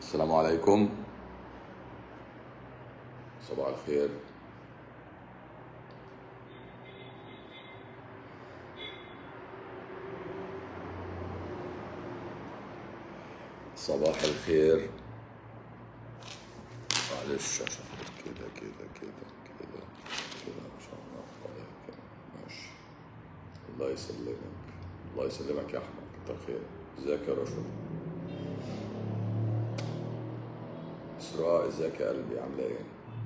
السلام عليكم صباح الخير صباح الخير معلش عشان كده كده كده كده كده عشان الله كده ماشي الله يسلمك الله يسلمك يا احمد كتر خير ازيك يا رشد اسراء ازيك يا قلبي عامله ايه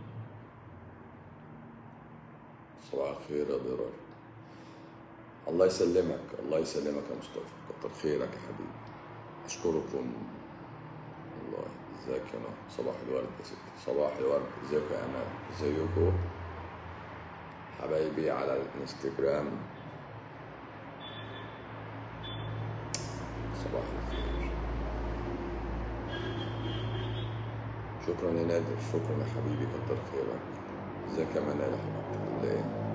صباح الخير يا ضرر الله يسلمك الله يسلمك يا مصطفى كتر خيرك يا حبيبي اشكركم والله ازيك يا نهى صباح الورد يا ستي صباح الورد ازيكم يا امان ازيكم حبايبي على الانستجرام صباح الخير شكرا يا نادر شكرا يا حبيبي كتر خيرك ازيك يا منال يا حبيبتي عامله ايه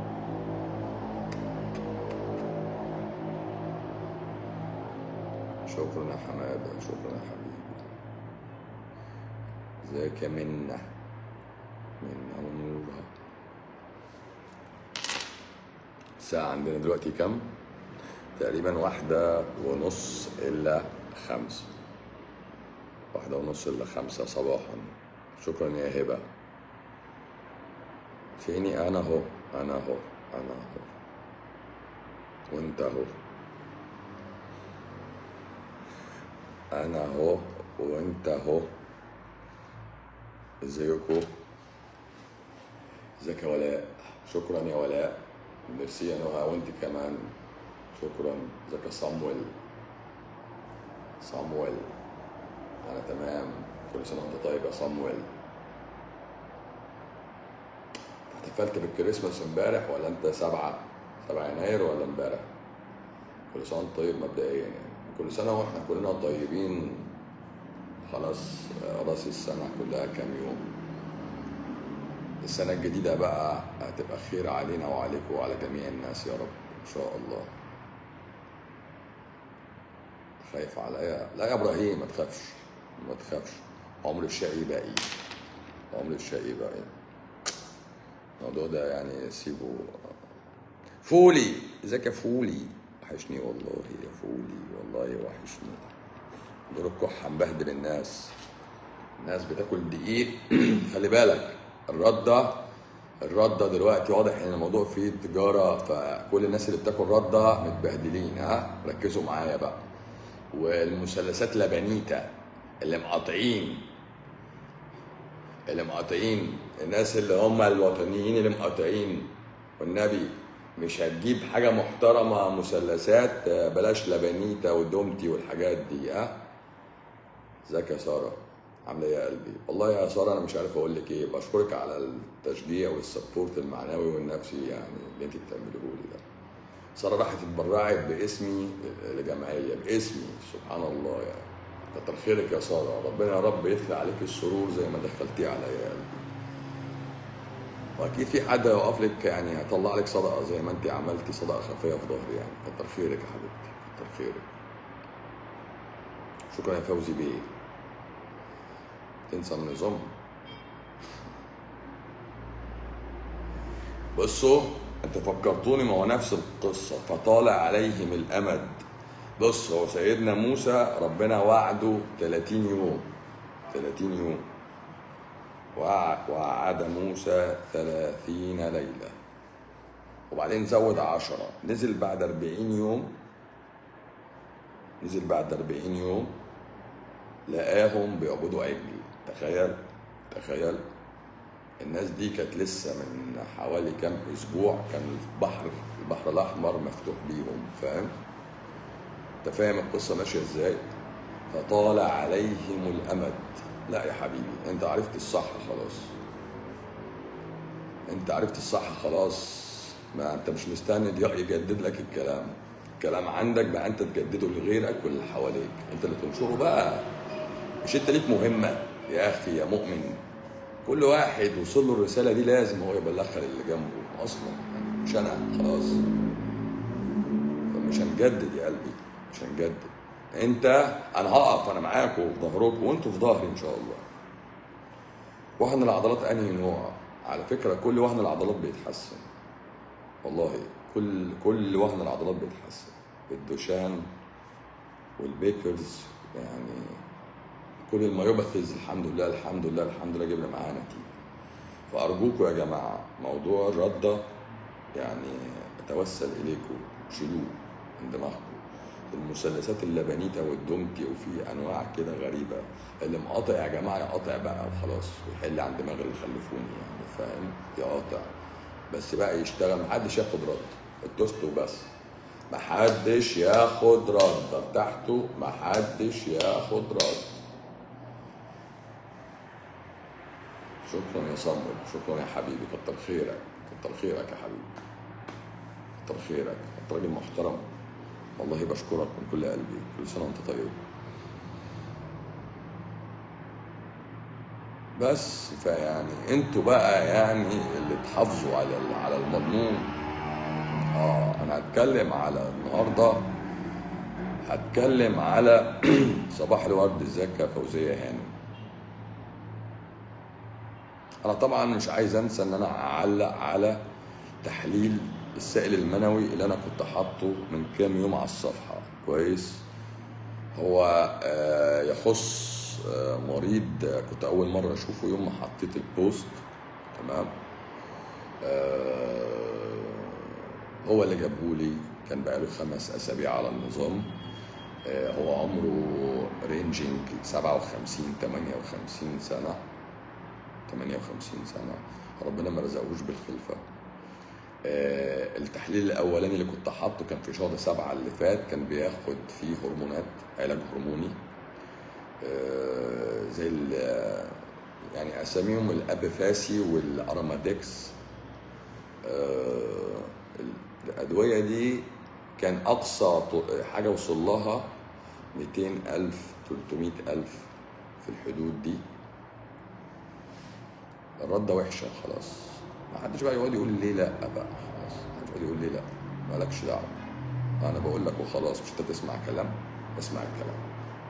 شكرا يا حماده شكرا يا حبيبي ازيك يا منة منة ونورها الساعة عندنا دلوقتي كام؟ تقريبا واحدة ونص إلا خمسة واحدة ونص إلا خمسة صباحا شكرا يا هبة فيني أنا أهو أنا أهو أنا أهو وأنت أهو أنا أهو وأنت أهو ازيكم ازيك يا ولاء شكرا يا ولاء ميرسي يا نهى وانت كمان شكرا ازيك يا صامويل صامويل انا تمام كل سنه وانت طيب يا صامويل احتفلت بالكريسماس امبارح ولا انت سبعة سبعة يناير ولا امبارح كل سنه وانت طيب مبدئيا يعني كل سنه واحنا كلنا طيبين خلاص راس السنة كلها كام يوم السنة الجديدة بقى هتبقى خير علينا وعليكم وعلى جميع الناس يا رب إن شاء الله خايف عليا لا يا إبراهيم ما تخافش ما تخافش عمر الشقي باقي عمر الشقي باقي الموضوع ده يعني سيبه فولي ازيك يا فولي وحشني والله يا فولي والله وحشني دور الكحة مبهدل الناس الناس بتاكل دقيق خلي بالك الردة الردة دلوقتي واضح ان الموضوع فيه تجارة فكل الناس اللي بتاكل ردة متبهدلين ها ركزوا معايا بقى والمثلثات لبنيتا اللي مقاطعين اللي مقاطعين الناس اللي هم الوطنيين اللي مقاطعين والنبي مش هتجيب حاجة محترمة مثلثات بلاش لبنيتا ودومتي والحاجات دي ها ازيك يا ساره عامله ايه يا قلبي والله يا ساره انا مش عارف اقول لك ايه بشكرك على التشجيع والسبورت المعنوي والنفسي يعني اللي انت بتعمله لي ده ساره راحت اتبرعت باسمي لجمعيه باسمي سبحان الله يعني كتر خيرك يا ساره ربنا يا رب يدخل عليك السرور زي ما دخلتيه عليا يا قلبي واكيد في حد هيوقف لك يعني هيطلع لك صدقه زي ما انت عملتي صدقه خفيه في ظهري يعني كتر خيرك يا حبيبتي كتر خيرك شكرا يا فوزي بيه تنسى النظام بصوا انت فكرتوني ما هو نفس القصه فطال عليهم الامد بص هو سيدنا موسى ربنا وعده 30 يوم 30 يوم وعد موسى ثلاثين ليلة وبعدين زود عشرة نزل بعد أربعين يوم نزل بعد أربعين يوم لقاهم بيعبدوا عجل تخيل تخيل الناس دي كانت لسه من حوالي كام اسبوع كان البحر البحر الاحمر مفتوح ليهم فاهم انت فاهم القصه ماشيه ازاي فطال عليهم الامد لا يا حبيبي انت عرفت الصح خلاص انت عرفت الصح خلاص ما انت مش مستني يجدد لك الكلام الكلام عندك بقى انت تجدده لغيرك واللي حواليك انت اللي تنشره بقى مش انت ليك مهمه يا اخي يا مؤمن كل واحد وصل له الرساله دي لازم هو يبلغها للي جنبه اصلا يعني مش انا خلاص فمش هنجدد يا قلبي مش هنجدد انت انا هقف انا معاكم وفي ظهركم وانتوا في ظهري ان شاء الله وهن العضلات انهي نوع على فكره كل وهن العضلات بيتحسن والله كل كل وهن العضلات بيتحسن الدوشان والبيكرز يعني كل الميوباثيز الحمد لله الحمد لله الحمد لله جبنا معاها نتيجه فارجوكم يا جماعه موضوع الرده يعني اتوسل اليكم شيلوه من دماغكم المثلثات اللبنيته والدومتي وفي انواع كده غريبه اللي مقاطع يا جماعه يقاطع بقى وخلاص ويحل عن دماغ اللي خلفوني يعني فاهم يقاطع بس بقى يشتغل محدش ياخد رد التوست وبس محدش ياخد رد تحته محدش ياخد رد شكرا يا صمد شكرا يا حبيبي كتر خيرك كتر خيرك يا حبيبي كتر خيرك انت راجل محترم والله بشكرك من كل قلبي كل سنه وانت طيب بس فيعني انتوا بقى يعني اللي تحافظوا على على المضمون اه انا هتكلم على النهارده هتكلم على صباح الورد ازيك يا فوزيه هانم انا طبعا مش عايز انسى ان انا اعلق على تحليل السائل المنوي اللي انا كنت حاطه من كام يوم على الصفحه كويس هو آه، يخص آه، مريض آه، كنت اول مره اشوفه يوم ما حطيت البوست تمام آه، هو اللي جابهولي كان بقاله خمس اسابيع على النظام آه، هو عمره رينجينج 57 58 سنه 58 سنه ربنا ما رزقوش بالخلفه آه، التحليل الاولاني اللي كنت حاطه كان في شهر سبعة اللي فات كان بياخد فيه هرمونات علاج هرموني آه، زي ال- يعني اساميهم الابيفاسي والارامادكس آه، الادويه دي كان اقصى ط- حاجه وصل لها 200 الف 300 الف في الحدود دي الرده وحشه خلاص ما حدش بقى يقعد يقول ليه لا بقى خلاص ما حدش يقعد يقول ليه لا مالكش دعوه انا بقول لك وخلاص مش انت تسمع كلام اسمع الكلام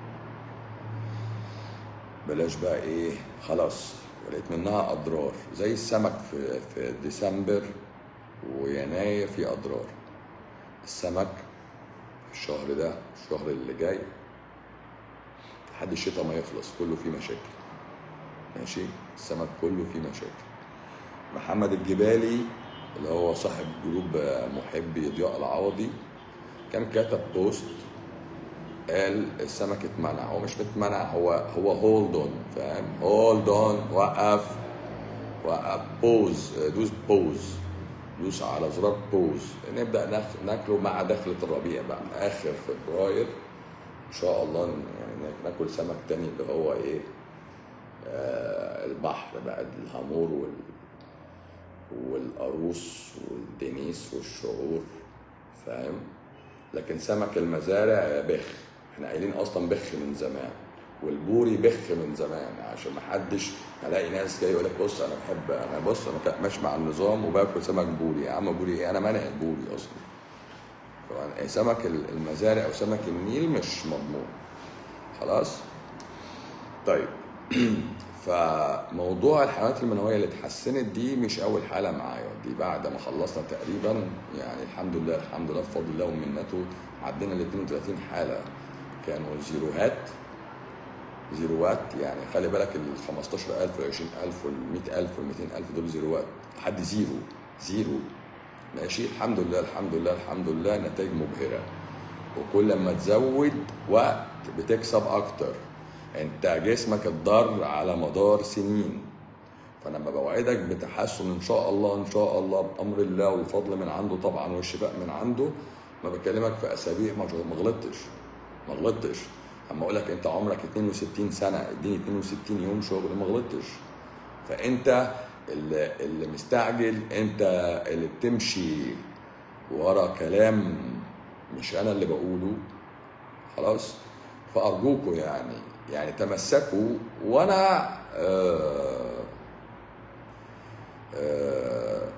بلاش بقى ايه خلاص ولقيت منها اضرار زي السمك في في ديسمبر ويناير في اضرار السمك في الشهر ده الشهر اللي جاي لحد الشتاء ما يخلص كله فيه مشاكل ماشي السمك كله فيه مشاكل محمد الجبالي اللي هو صاحب جروب محبي ضياء العوضي كان كتب بوست قال السمك اتمنع هو مش متمنع هو هو هولد اون فاهم هولد اون وقف وقف بوز دوس بوز دوس على زرار بوز نبدا ناك- ناكله مع دخله الربيع بقى اخر فبراير ان شاء الله ن- يعني ناكل سمك تاني اللي هو ايه آه البحر بقى الهامور وال والقاروص والدنيس والشعور فاهم لكن سمك المزارع بخ احنا قايلين اصلا بخ من زمان والبوري بخ من زمان عشان ما حدش الاقي ناس جاي يقول لك بص انا بحب انا بص انا كا- ماشي مع النظام وباكل سمك بوري يا عم بوري ايه انا مانع البوري اصلا طبعا سمك المزارع او سمك النيل مش مضمون خلاص طيب فموضوع الحالات المنويه اللي اتحسنت دي مش اول حاله معايا دي بعد ما خلصنا تقريبا يعني الحمد لله الحمد لله بفضل الله ومنته عدينا ال 32 حاله كانوا زيروهات زيروات يعني خلي بالك ال 15000 وال 20000 وال 100000 وال 200000 دول زيروات لحد زيرو زيرو ماشي الحمد لله الحمد لله الحمد لله نتائج مبهره وكل ما تزود وقت بتكسب اكتر انت جسمك اتضر على مدار سنين فانا لما بوعدك بتحسن ان شاء الله ان شاء الله بامر الله والفضل من عنده طبعا والشفاء من عنده ما بكلمك في اسابيع ما ما غلطتش ما غلطتش اما اقول لك انت عمرك 62 سنه اديني 62 يوم شغل ما غلطتش فانت اللي, اللي مستعجل انت اللي بتمشي ورا كلام مش انا اللي بقوله خلاص فارجوكوا يعني يعني تمسكوا وانا آه آه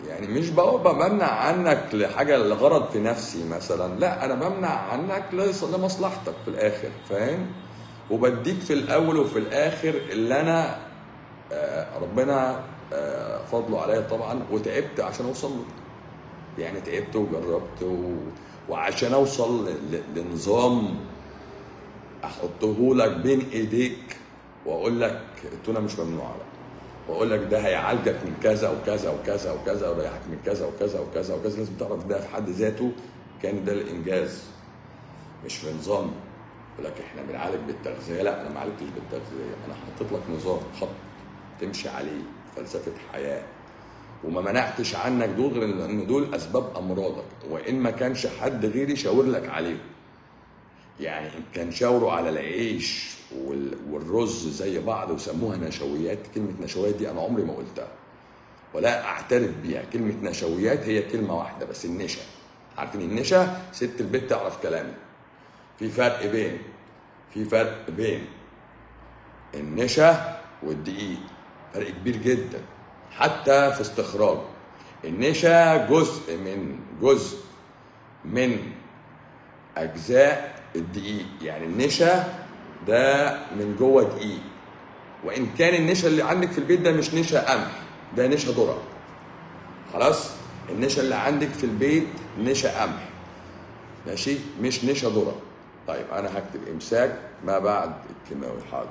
يعني مش ببقى بمنع عنك لحاجه لغرض في نفسي مثلا لا انا بمنع عنك لص- لمصلحتك في الاخر فاهم وبديك في الاول وفي الاخر اللي انا آه، ربنا آه، فضله عليا طبعا وتعبت عشان اوصل له يعني تعبت وجربت و... وعشان اوصل ل... ل- لنظام احطه لك بين ايديك واقول لك التونه مش ممنوعه بقى واقول لك ده هيعالجك من كذا وكذا وكذا وكذا ويريحك من كذا وكذا وكذا وكذا لازم تعرف ده في حد ذاته كان ده الانجاز مش في نظام يقول لك احنا بنعالج بالتغذيه لا انا ما عالجتش بالتغذيه انا حطيت لك نظام خط تمشي عليه فلسفه حياه وما منعتش عنك دول غير ان دول اسباب امراضك وان ما كانش حد غيري شاور لك عليه يعني إن كان شاوروا على العيش وال- والرز زي بعض وسموها نشويات كلمة نشويات دي أنا عمري ما قلتها ولا أعترف بيها كلمة نشويات هي كلمة واحدة بس النشا عارفين النشا ست البيت تعرف كلامي في فرق بين في فرق بين النشا والدقيق فرق كبير جدا حتى في استخراج النشا جزء من جزء من اجزاء الدقيق يعني النشا ده من جوه دقيق وان كان النشا اللي عندك في البيت ده مش نشا قمح ده نشا ذره خلاص النشا اللي عندك في البيت نشا قمح ماشي مش نشا ذره طيب انا هكتب امساك ما بعد الكيماوي حاضر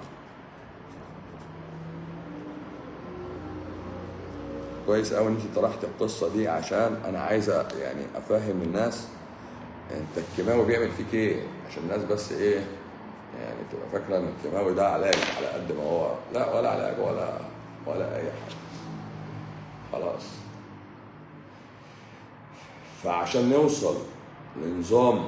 كويس قوي ان انت طرحت القصه دي عشان انا عايز أ- يعني افهم الناس انت الكيماوي بيعمل فيك ايه عشان الناس بس ايه يعني تبقى فاكره ان الكيماوي ده علاج على قد ما هو لا ولا علاج ولا ولا اي حاجه خلاص فعشان نوصل لنظام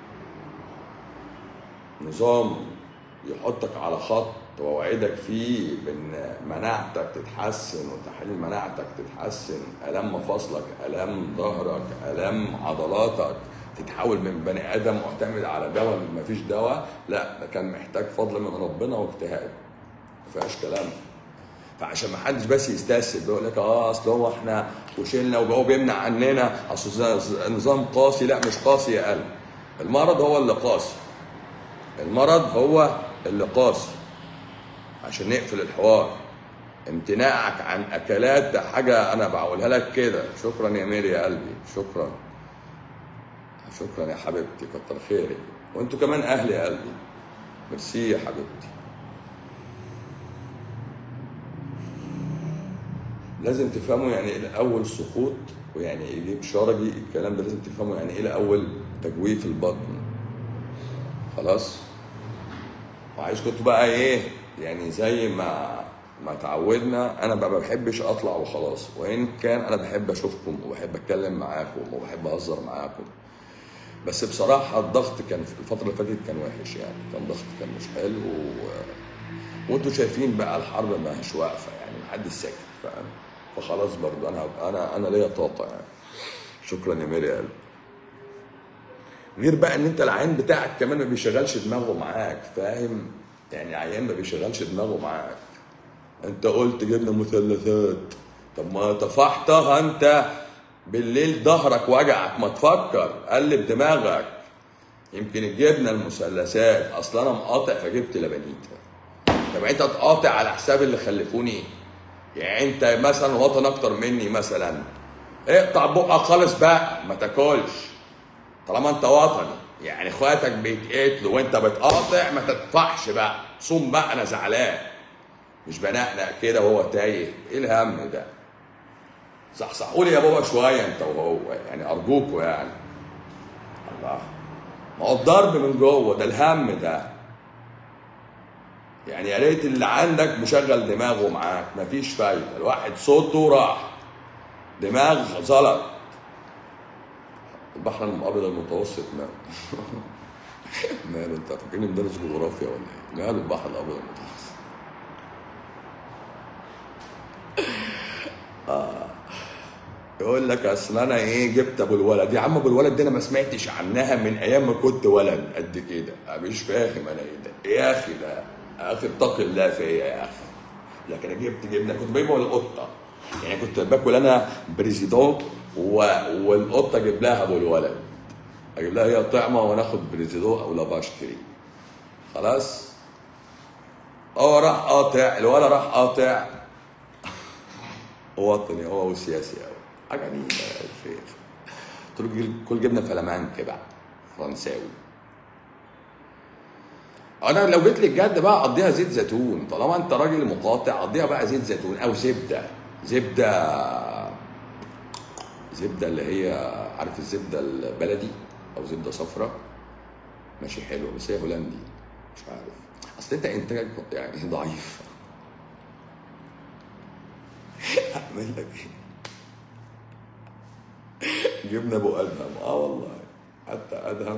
نظام يحطك على خط واوعدك فيه بان مناعتك تتحسن وتحليل مناعتك تتحسن الام مفاصلك الام ظهرك الام عضلاتك تتحول من بني ادم معتمد على دواء من مفيش دواء لا ده كان محتاج فضل من ربنا واجتهاد ما فيهاش كلام فعشان ما حدش بس يستسهل بيقول لك اه اصل هو احنا وشلنا وهو بيمنع عننا اصل ز- ز- نظام قاسي لا مش قاسي يا قلب المرض هو اللي قاسي المرض هو اللي قاسي عشان نقفل الحوار امتناعك عن اكلات ده حاجه انا بقولها لك كده شكرا يا ميري يا قلبي شكرا شكرا يا حبيبتي كتر خيرك وانتوا كمان اهل يا قلبي ميرسي يا حبيبتي لازم تفهموا يعني ايه الاول سقوط ويعني ايه جيب شرجي الكلام ده لازم تفهموا يعني ايه الاول تجويف البطن خلاص وعايزكم انتوا بقى ايه يعني زي ما ما تعودنا انا بقى ما بحبش اطلع وخلاص وان كان انا بحب اشوفكم وبحب اتكلم معاكم وبحب اهزر معاكم بس بصراحه الضغط كان في الفتره اللي فاتت كان وحش يعني كان ضغط كان مش حلو و... وانتوا شايفين بقى الحرب ما هيش واقفه يعني محدش ساكت فاهم فخلاص برضو انا انا انا ليا طاقه يعني شكرا يا ميري يا قلبي غير بقى ان انت العين بتاعك كمان ما بيشغلش دماغه معاك فاهم يعني عيان ما بيشغلش دماغه معاك انت قلت جبنا مثلثات طب ما طفحتها انت بالليل ظهرك وجعك ما تفكر قلب دماغك يمكن الجبنه المثلثات اصل انا مقاطع فجبت لبنيتها طب انت تقاطع على حساب اللي خلفوني يعني انت مثلا وطن اكتر مني مثلا اقطع بقك خالص بقى ما تاكلش طالما انت وطني يعني اخواتك بيتقتلوا وانت بتقاطع ما تدفعش بقى صوم بقى انا زعلان مش بنقنق كده وهو تايه ايه الهم ده صحصحوا لي يا بابا شويه انت وهو يعني ارجوكوا يعني الله ما هو الضرب من جوه ده الهم ده يعني يا ريت اللي عندك مشغل دماغه معاك مفيش فايده الواحد صوته راح دماغ زلط البحر الابيض المتوسط ماله ماله انت فاكرني مدرس جغرافيا ولا ايه؟ ماله البحر الابيض المتوسط آه. يقول لك اصل انا ايه جبت ابو الولد يا عم ابو الولد دي انا ما سمعتش عنها من ايام ما كنت ولد قد كده مش فاهم انا ايه ده يا اخي ده يا اخي اتق الله فيا يا اخي لكن انا جبت جبنه كنت بجيبها القطه يعني كنت باكل انا بريزيدون و... والقطه اجيب لها ابو الولد اجيب لها هي طعمه وناخد بريزيدون او لافاش كريم خلاص هو راح قاطع الولد راح قاطع وطني هو وسياسي قوي عجبني يا شيخ قلت له كل جبنه فلامانك كده فرنساوي انا لو جيت لي الجد بقى قضيها زيت زيتون طالما انت راجل مقاطع قضيها بقى زيت زيتون او زبده زبده زبده اللي هي عارف الزبده البلدي او زبده صفراء ماشي حلوه بس هي هولندي مش عارف اصل انت انتاجك يعني ضعيف اعمل لك ايه جبنا ابو ادهم اه والله حتى ادهم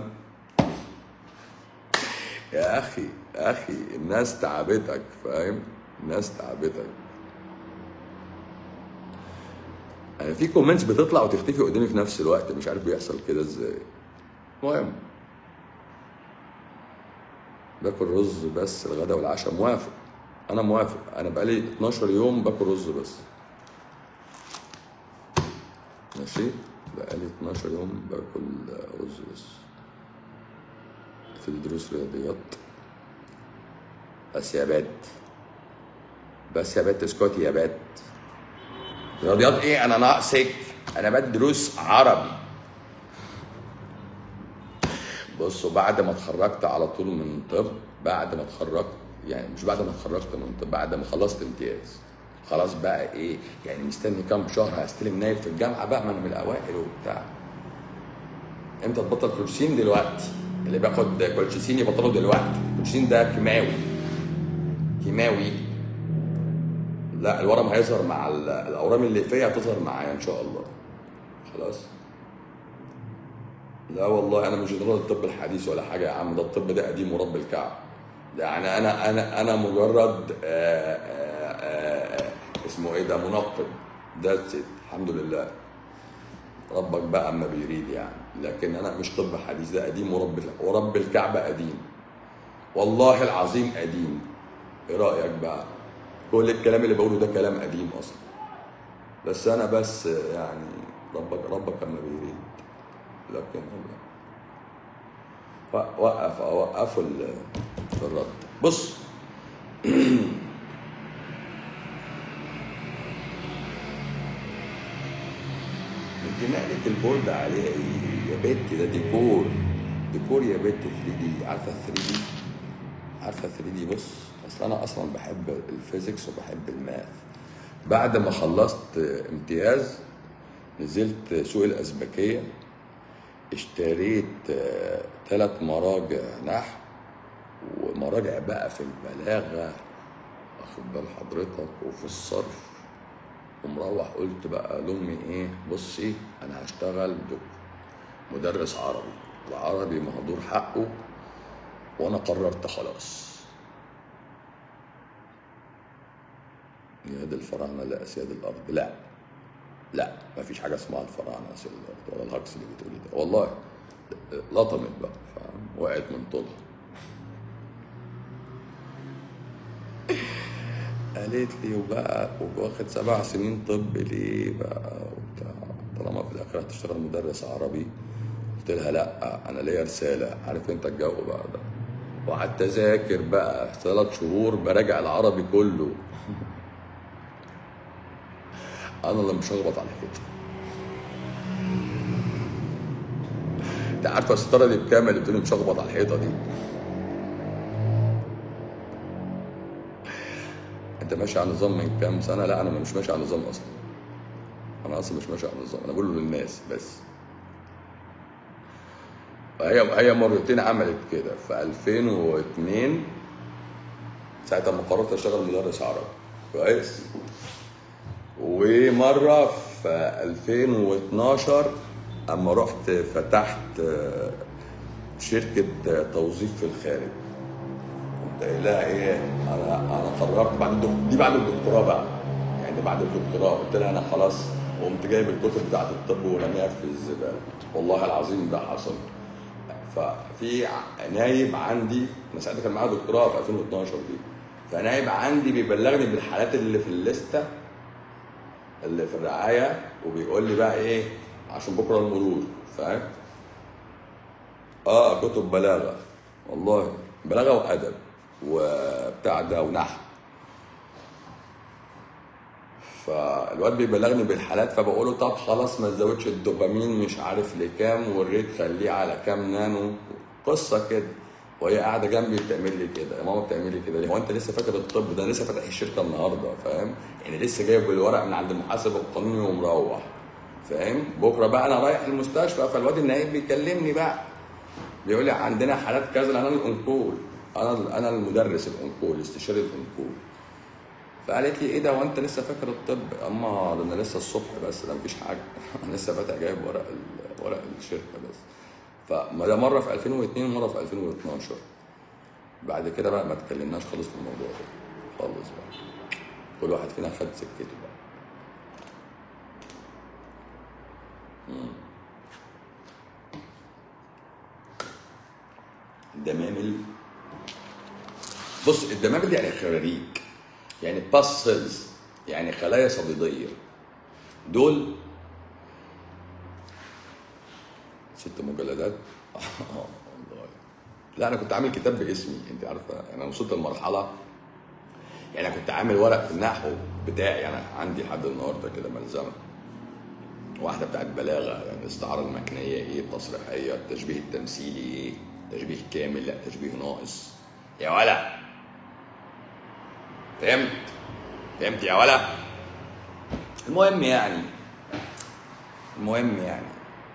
يا اخي يا اخي الناس تعبتك فاهم الناس تعبتك يعني في كومنتس بتطلع وتختفي قدامي في نفس الوقت مش عارف بيحصل كده ازاي المهم باكل رز بس الغدا والعشاء موافق انا موافق انا بقالي 12 يوم باكل رز بس ماشي بقالي 12 يوم باكل رز بس في دروس رياضيات بس يا بات بس يا بات اسكتي يا بات رياضيات ايه انا ناقصك انا بدرس عربي بصوا بعد ما اتخرجت على طول من طب بعد ما اتخرجت يعني مش بعد ما اتخرجت من طب بعد ما خلصت امتياز خلاص بقى ايه يعني مستني كام شهر هستلم نايب في الجامعه بقى ما انا من الاوائل وبتاع امتى تبطل كولشين دلوقتي اللي بياخد كولشيسين يبطله دلوقتي الكولشيسين ده كيماوي كيماوي لا الورم هيظهر مع ال- الاورام اللي فيها هتظهر معايا ان شاء الله خلاص لا والله انا مش جنرال الطب الحديث ولا حاجه يا عم ده الطب ده قديم ورب الكعب يعني انا انا انا مجرد آآ آآ آآ اسمه ايه ده منقب ذاتس الحمد لله ربك بقى اما بيريد يعني لكن انا مش طب حديث ده قديم ورب ورب الكعبه قديم والله العظيم قديم ايه رايك بقى كل الكلام اللي بقوله ده كلام قديم اصلا بس انا بس يعني ربك ربك اما بيريد لكن الله وقف وقفوا ال- الرد بص انت مالك البورد عليها ايه يا بت ده ديكور ديكور يا بت 3 دي عارفه 3 دي عارفه 3 دي بص اصل انا اصلا بحب الفيزيكس وبحب الماث بعد ما خلصت امتياز نزلت سوق الازبكيه اشتريت ثلاث مراجع نحو ومراجع بقى في البلاغه واخد بال حضرتك وفي الصرف ومروح قلت بقى لامي ايه بصي انا هشتغل دك- مدرس عربي العربي مهدور حقه وانا قررت خلاص يد الفراعنه لا اسياد الارض لا لا مفيش حاجه اسمها الفراعنه اسياد الارض ولا الهجص اللي بتقولي ده والله لطمت بقى فاهم وقعت من طولها قالت لي وبقى واخد سبع سنين طب ليه بقى وبتاع طالما في الاخر هتشتغل مدرس عربي قلت لها لا انا ليا رساله عارف انت الجو بقى ده وقعدت اذاكر بقى ثلاث شهور براجع العربي كله انا اللي مشخبط على كده انت عارفه الستاره دي بكام اللي بتقولي مشخبط على الحيطه دي انت ماشي على نظام من كام سنه لا انا مش ماشي على نظام اصلا انا اصلا مش ماشي على نظام انا بقوله للناس بس هي هي مرتين عملت كده في 2002 ساعتها ما قررت اشتغل مدرس عربي كويس ومره في 2012 اما رحت فتحت آه، شركه آه، توظيف في الخارج قمت قايل لها ايه انا انا قررت بعد الدك... دي بعد الدكتوراه بقى يعني بعد الدكتوراه قلت لها انا خلاص وقمت جايب الكتب بتاعت الطب ورميها في الزباله والله العظيم ده حصل ففي ع- نايب عندي انا ساعتها كان معايا دكتوراه في 2012 دي فنايب عندي بيبلغني بالحالات اللي في الليسته اللي في الرعايه وبيقول لي بقى ايه عشان بكره المرور فاهم اه كتب بلاغه والله بلاغه وادب وبتاع ده ونحو فالواد بيبلغني بالحالات فبقول له طب خلاص ما تزودش الدوبامين مش عارف لكام والريت خليه على كام نانو قصه كده وهي قاعده جنبي بتعمل لي كده يا ماما بتعمل لي كده ليه هو انت لسه فاكر الطب ده أنا لسه فاتح الشركه النهارده فاهم يعني لسه جايب الورق من عند المحاسب القانوني ومروح فاهم بكره بقى انا رايح المستشفى فالواد النايب بيكلمني بقى بيقول لي عندنا حالات كذا انا الانكول انا انا المدرس الانكول استشاري الانكول فقالت لي ايه ده وانت لسه فاكر الطب اما ده انا لسه الصبح بس ده مفيش حاجه انا لسه فاتح جايب ورق ال- ورق الشركه بس فما ده مره في 2002 ومره في 2012 بعد كده بقى ما اتكلمناش خالص في الموضوع ده خالص بقى كل واحد فينا خد سكته بقى مم. الدمامل بص الدمامل دي يعني خراريج يعني باسلز يعني خلايا صديديه دول ست مجلدات اه والله لا انا كنت عامل كتاب باسمي انت عارفه يعني انا وصلت لمرحله يعني انا كنت عامل ورق في النحو بتاعي انا عندي لحد النهارده كده ملزمه واحده بتاعت بلاغه يعني الاستعاره المكنيه ايه التصريحيه التشبيه التمثيلي ايه تشبيه كامل لا تشبيه ناقص يا ولا فهمت فهمت يا ولا المهم يعني المهم يعني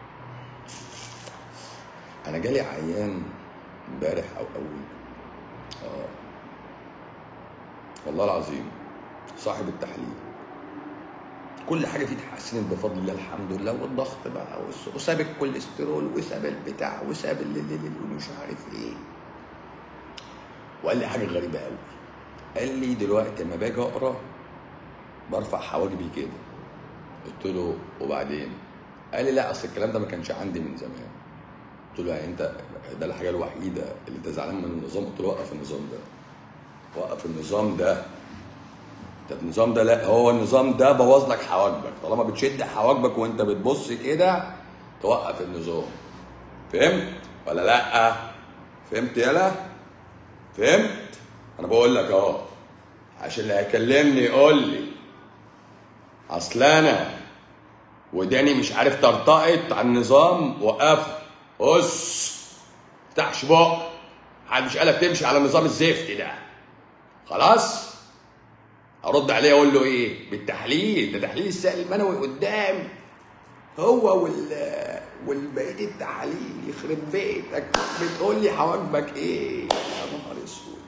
انا جالي عيان امبارح او اول اه والله العظيم صاحب التحليل كل حاجه فيه اتحسنت بفضل الله الحمد لله والضغط بقى والس- وساب الكوليسترول وساب البتاع وساب ال- ال- ال- ومش عارف ايه وقال لي حاجه غريبه قوي قال لي دلوقتي لما باجي اقرا برفع حواجبي كده قلت له وبعدين قال لي لا اصل الكلام ده ما كانش عندي من زمان قلت له يعني انت ده الحاجه الوحيده اللي انت زعلان من النظام قلت له وقف النظام ده وقف النظام ده ده النظام ده لا هو النظام ده بوظ لك حواجبك طالما بتشد حواجبك وانت بتبص كده توقف النظام فهمت ولا لا فهمت يلا فهمت انا بقول لك اهو عشان اللي هيكلمني يقول لي اصل انا وداني مش عارف ترتقط على النظام وقفه بص تفتحش بق محدش قالك تمشي على النظام الزفت ده خلاص ارد عليه اقول له ايه بالتحليل ده تحليل السائل المنوي قدام هو وال والبقيه التحاليل يخرب بيتك بتقول لي حواجبك ايه يا نهار اسود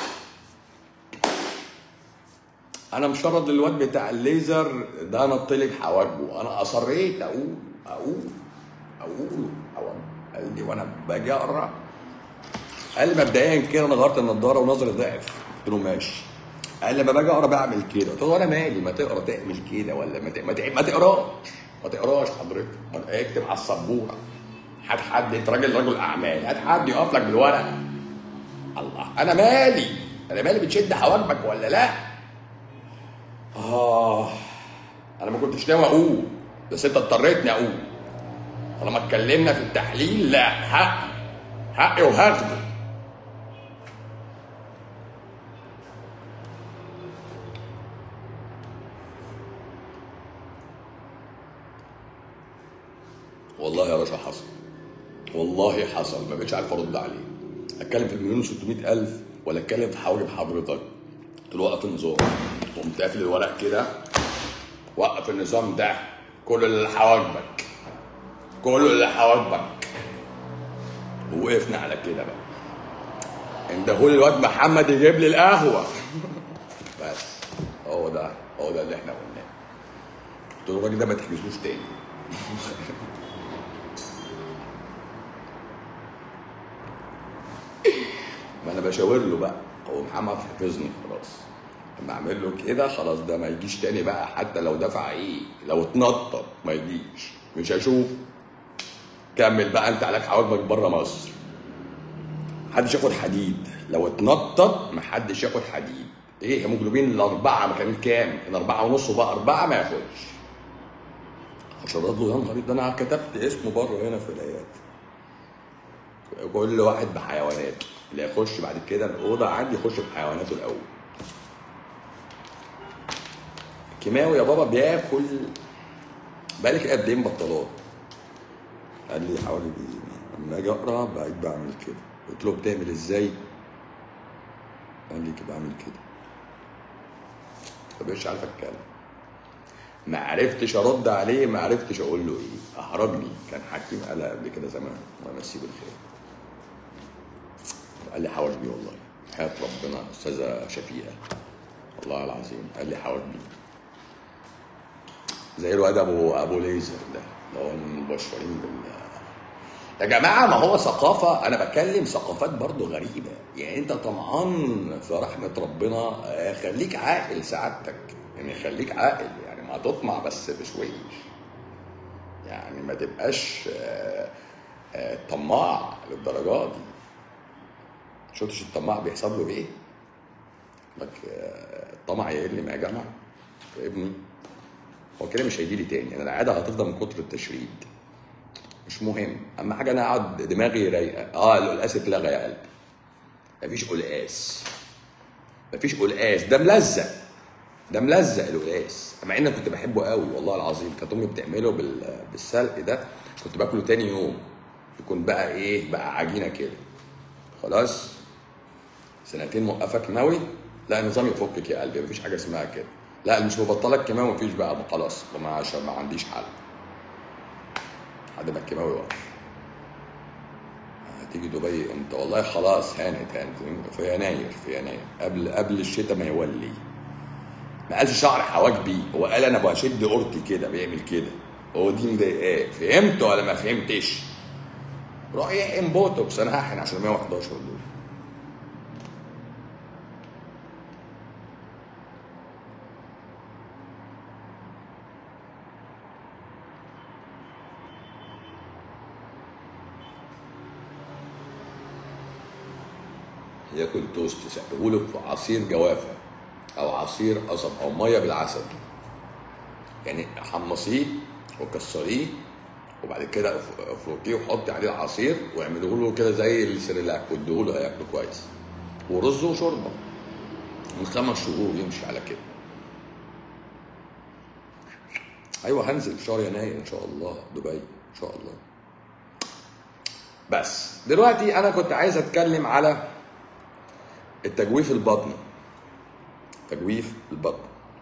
انا مشرد للواد بتاع الليزر ده انا طلب حواجبه انا اصريت اقول اقول اقول حواجبه قال لي وانا باجي اقرا قال لي مبدئيا كده انا غيرت النضاره ونظري ضعف قلت له ماشي قال لي لما باجي اقرا بعمل كده قلت له انا مالي ما تقرا تعمل كده ولا ما ت- ما ت- ما تقراش ما تقراش حضرتك ما ت- اكتب على السبوره هات حد انت راجل رجل اعمال هات حد يقف لك بالورقه الله انا مالي انا مالي بتشد حواجبك ولا لا اه انا ما كنتش ناوي اقول بس انت اضطريتني اقول طالما اتكلمنا في التحليل لا حقي حقي وهاخده والله يا باشا حصل والله حصل ما بقتش عارف ارد عليه اتكلم في المليون و600 الف ولا اتكلم في حواجب حضرتك قلت له وقف النظام قمت قافل الورق كده وقف النظام ده كل اللي حواجبك كل اللي حواجبك ووقفنا على كده بقى اندهولي الواد محمد يجيب لي القهوه بس هو ده هو ده اللي احنا قلناه قلت له الراجل ده ما تحجزوش تاني ما انا بشاور له بقى هو محمد حفظني خلاص لما اعمل له كده خلاص ده ما يجيش تاني بقى حتى لو دفع ايه لو اتنطط ما يجيش مش هشوف كمل بقى انت عليك حواجبك بره مصر محدش ياخد حديد لو اتنطط محدش ياخد حديد ايه هيموجلوبين الاربعه كان كام؟ كان اربعه ونص وبقى اربعه ما ياخدش عشان له يا نهار ده انا كتبت اسمه بره هنا في الايات كل واحد بحيواناته اللي يخش بعد كده الاوضه عندي يخش بحيواناته الاول كيماوي يا بابا بياكل بقالك قد ايه مبطلات قال لي حوالي دي لما اجي اقرا بقيت بعمل كده قلت له بتعمل ازاي قال لي كده بعمل كده مبقتش عارف اتكلم ما عرفتش ارد عليه ما عرفتش اقول له ايه احرجني كان حكيم قالها قبل كده زمان الله يمسيه بالخير قال لي حاول بيه والله حياة ربنا استاذة شفيقة والله العظيم قال لي حاول بيه زي الواد ابو ابو ليزر ده اللي هو المبشرين بال يا جماعه ما هو ثقافه انا بتكلم ثقافات برضو غريبه يعني انت طمعان في رحمه ربنا آه، خليك عاقل سعادتك يعني خليك عاقل يعني ما تطمع بس بشويش يعني ما تبقاش آه، آه، طماع للدرجه دي شفتش الطماع بيحصل له ايه؟ لك آه، الطمع يقل ما يا جماعه يا ابني هو كده مش هيجي لي تاني انا العاده هتفضل من كتر التشريد مش مهم اهم حاجه انا اقعد دماغي رايقه اه القلقاس اتلغى يا قلبي مفيش قلقاس مفيش قلقاس ده ملزق ده ملزق القلقاس مع ان كنت بحبه قوي والله العظيم كانت امي بتعمله بال- بالسلق ده كنت باكله تاني يوم يكون بقى ايه بقى عجينه كده خلاص سنتين موقفه كيماوي لا النظام يفكك يا قلبي مفيش حاجه اسمها كده لا مش مبطلك كيماوي مفيش بقى خلاص ما عشان ما عنديش حل لحد ما الكيماوي يوقف هتيجي دبي امتى والله خلاص هانت هانت في يناير في يناير قبل قبل الشتاء ما يولي ما قالش شعر حواجبي هو قال انا بشد قرطي كده بيعمل كده هو دي مضايقاه فهمت ولا ما فهمتش روح يحقن بوتوكس انا هحقن عشان 111 دول ياكل توست سقهولك في عصير جوافه او عصير قصب او ميه بالعسل يعني حمصيه وكسريه وبعد كده اف- افركيه وحطي عليه العصير واعمليه له كده زي السريلاك واديه له هياكله كويس ورز وشوربه من خمس شهور يمشي على كده ايوه هنزل في شهر يناير ان شاء الله دبي ان شاء الله بس دلوقتي انا كنت عايز اتكلم على التجويف البطني تجويف البطن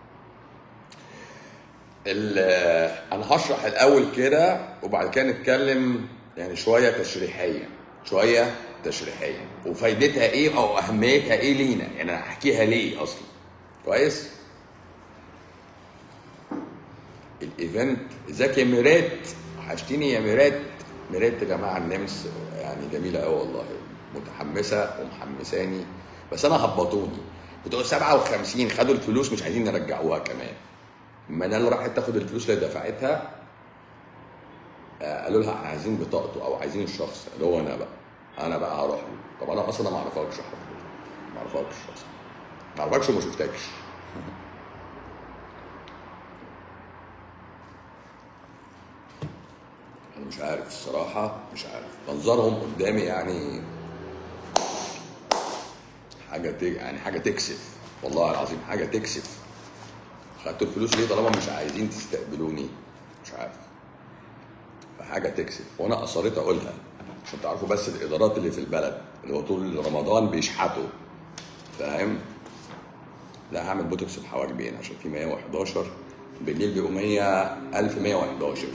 ال- انا هشرح الاول كده وبعد كده نتكلم يعني شويه تشريحيه شويه تشريحيه وفايدتها ايه او اهميتها ايه لينا يعني انا هحكيها ليه اصلا كويس الايفنت ازيك يا ميرات وحشتيني يا ميرات ميرات يا جماعه النمس يعني جميله قوي والله متحمسه ومحمساني بس انا هبطوني بتوع 57 خدوا الفلوس مش عايزين يرجعوها كمان ما انا اللي راحت تاخد الفلوس اللي دفعتها آه، قالوا لها احنا عايزين بطاقته او عايزين الشخص اللي هو انا بقى انا بقى هروح له طب انا اصلا ما اعرفكش يا حضرتك ما اعرفكش اصلا ما اعرفكش وما شفتكش انا مش عارف الصراحه مش عارف منظرهم قدامي يعني حاجه ت... يعني حاجه تكسف والله العظيم حاجه تكسف خدتوا الفلوس ليه طالما مش عايزين تستقبلوني مش عارف فحاجه تكسف وانا اصريت اقولها عشان تعرفوا بس الادارات اللي في البلد اللي هو طول رمضان بيشحتوا فاهم لا هعمل بوتوكس في حواجبين عشان في 111 بالليل بيبقوا 100 1111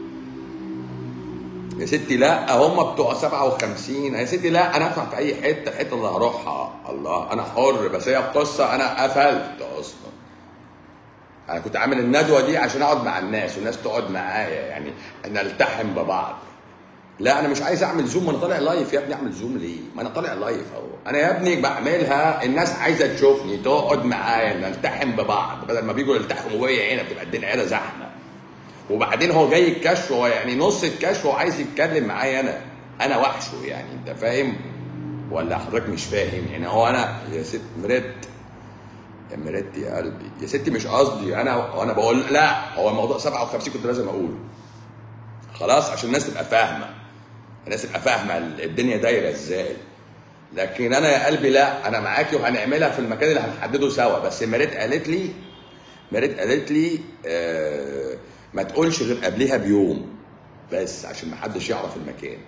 يا ستي لا هم بتوع 57 يا ستي لا انا ادفع في اي حته الحته اللي هروحها الله انا حر بس هي القصه انا قفلت اصلا انا كنت عامل الندوه دي عشان اقعد مع الناس والناس تقعد معايا يعني نلتحم ببعض لا انا مش عايز اعمل زوم ما انا طالع لايف يا ابني اعمل زوم ليه ما انا طالع لايف اهو انا يا ابني بعملها الناس عايزه تشوفني تقعد معايا نلتحم ببعض بدل ما بيجوا يلتحموا بيا هنا بتبقى الدنيا هنا زحمه وبعدين هو جاي الكشف هو يعني نص الكشف هو عايز يتكلم معايا انا انا وحشه يعني انت فاهم ولا حضرتك مش فاهم يعني هو انا يا ست مريت يا مريت يا قلبي يا ستي مش قصدي انا انا بقول لا هو الموضوع 57 كنت لازم اقوله خلاص عشان الناس تبقى فاهمه الناس تبقى فاهمه الدنيا دايره ازاي لكن انا يا قلبي لا انا معاكي وهنعملها في المكان اللي هنحدده سوا بس مريت قالت لي مريت قالت لي آه ما تقولش غير قبلها بيوم بس عشان ما حدش يعرف المكان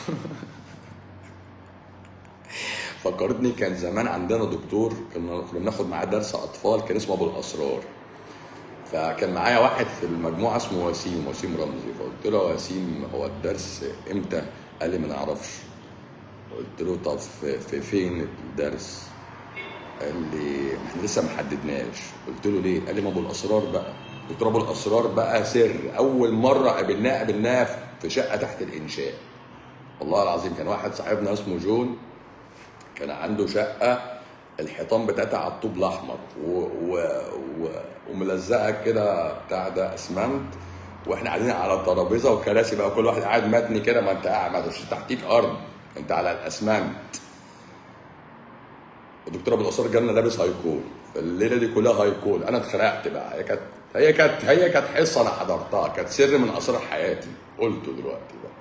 فكرتني كان زمان عندنا دكتور كنا كنا بناخد معاه درس اطفال كان اسمه ابو الاسرار فكان معايا واحد في المجموعه اسمه وسيم وسيم رمزي فقلت له يا وسيم هو الدرس امتى؟ قال لي ما نعرفش قلت له طب في, في فين الدرس؟ قال لي احنا لسه ما حددناش قلت له ليه؟ قال لي ما ابو الاسرار بقى قلت له ابو الاسرار بقى سر اول مره قابلناه قابلناه في شقه تحت الانشاء والله العظيم كان واحد صاحبنا اسمه جون كان عنده شقه الحيطان بتاعتها على الطوب الاحمر و... و... و... وملزقه كده بتاع ده اسمنت واحنا قاعدين على الترابيزه وكراسي بقى كل واحد قاعد متني كده ما انت قاعد ما انتش تحتيك ارض انت على الاسمنت الدكتور ابو الاسرار جالنا لابس هايكول فالليله دي كلها هايكول انا اتخنقت بقى هي كانت هي كانت هي كانت حصه انا حضرتها كانت سر من اسرار حياتي قلته دلوقتي بقى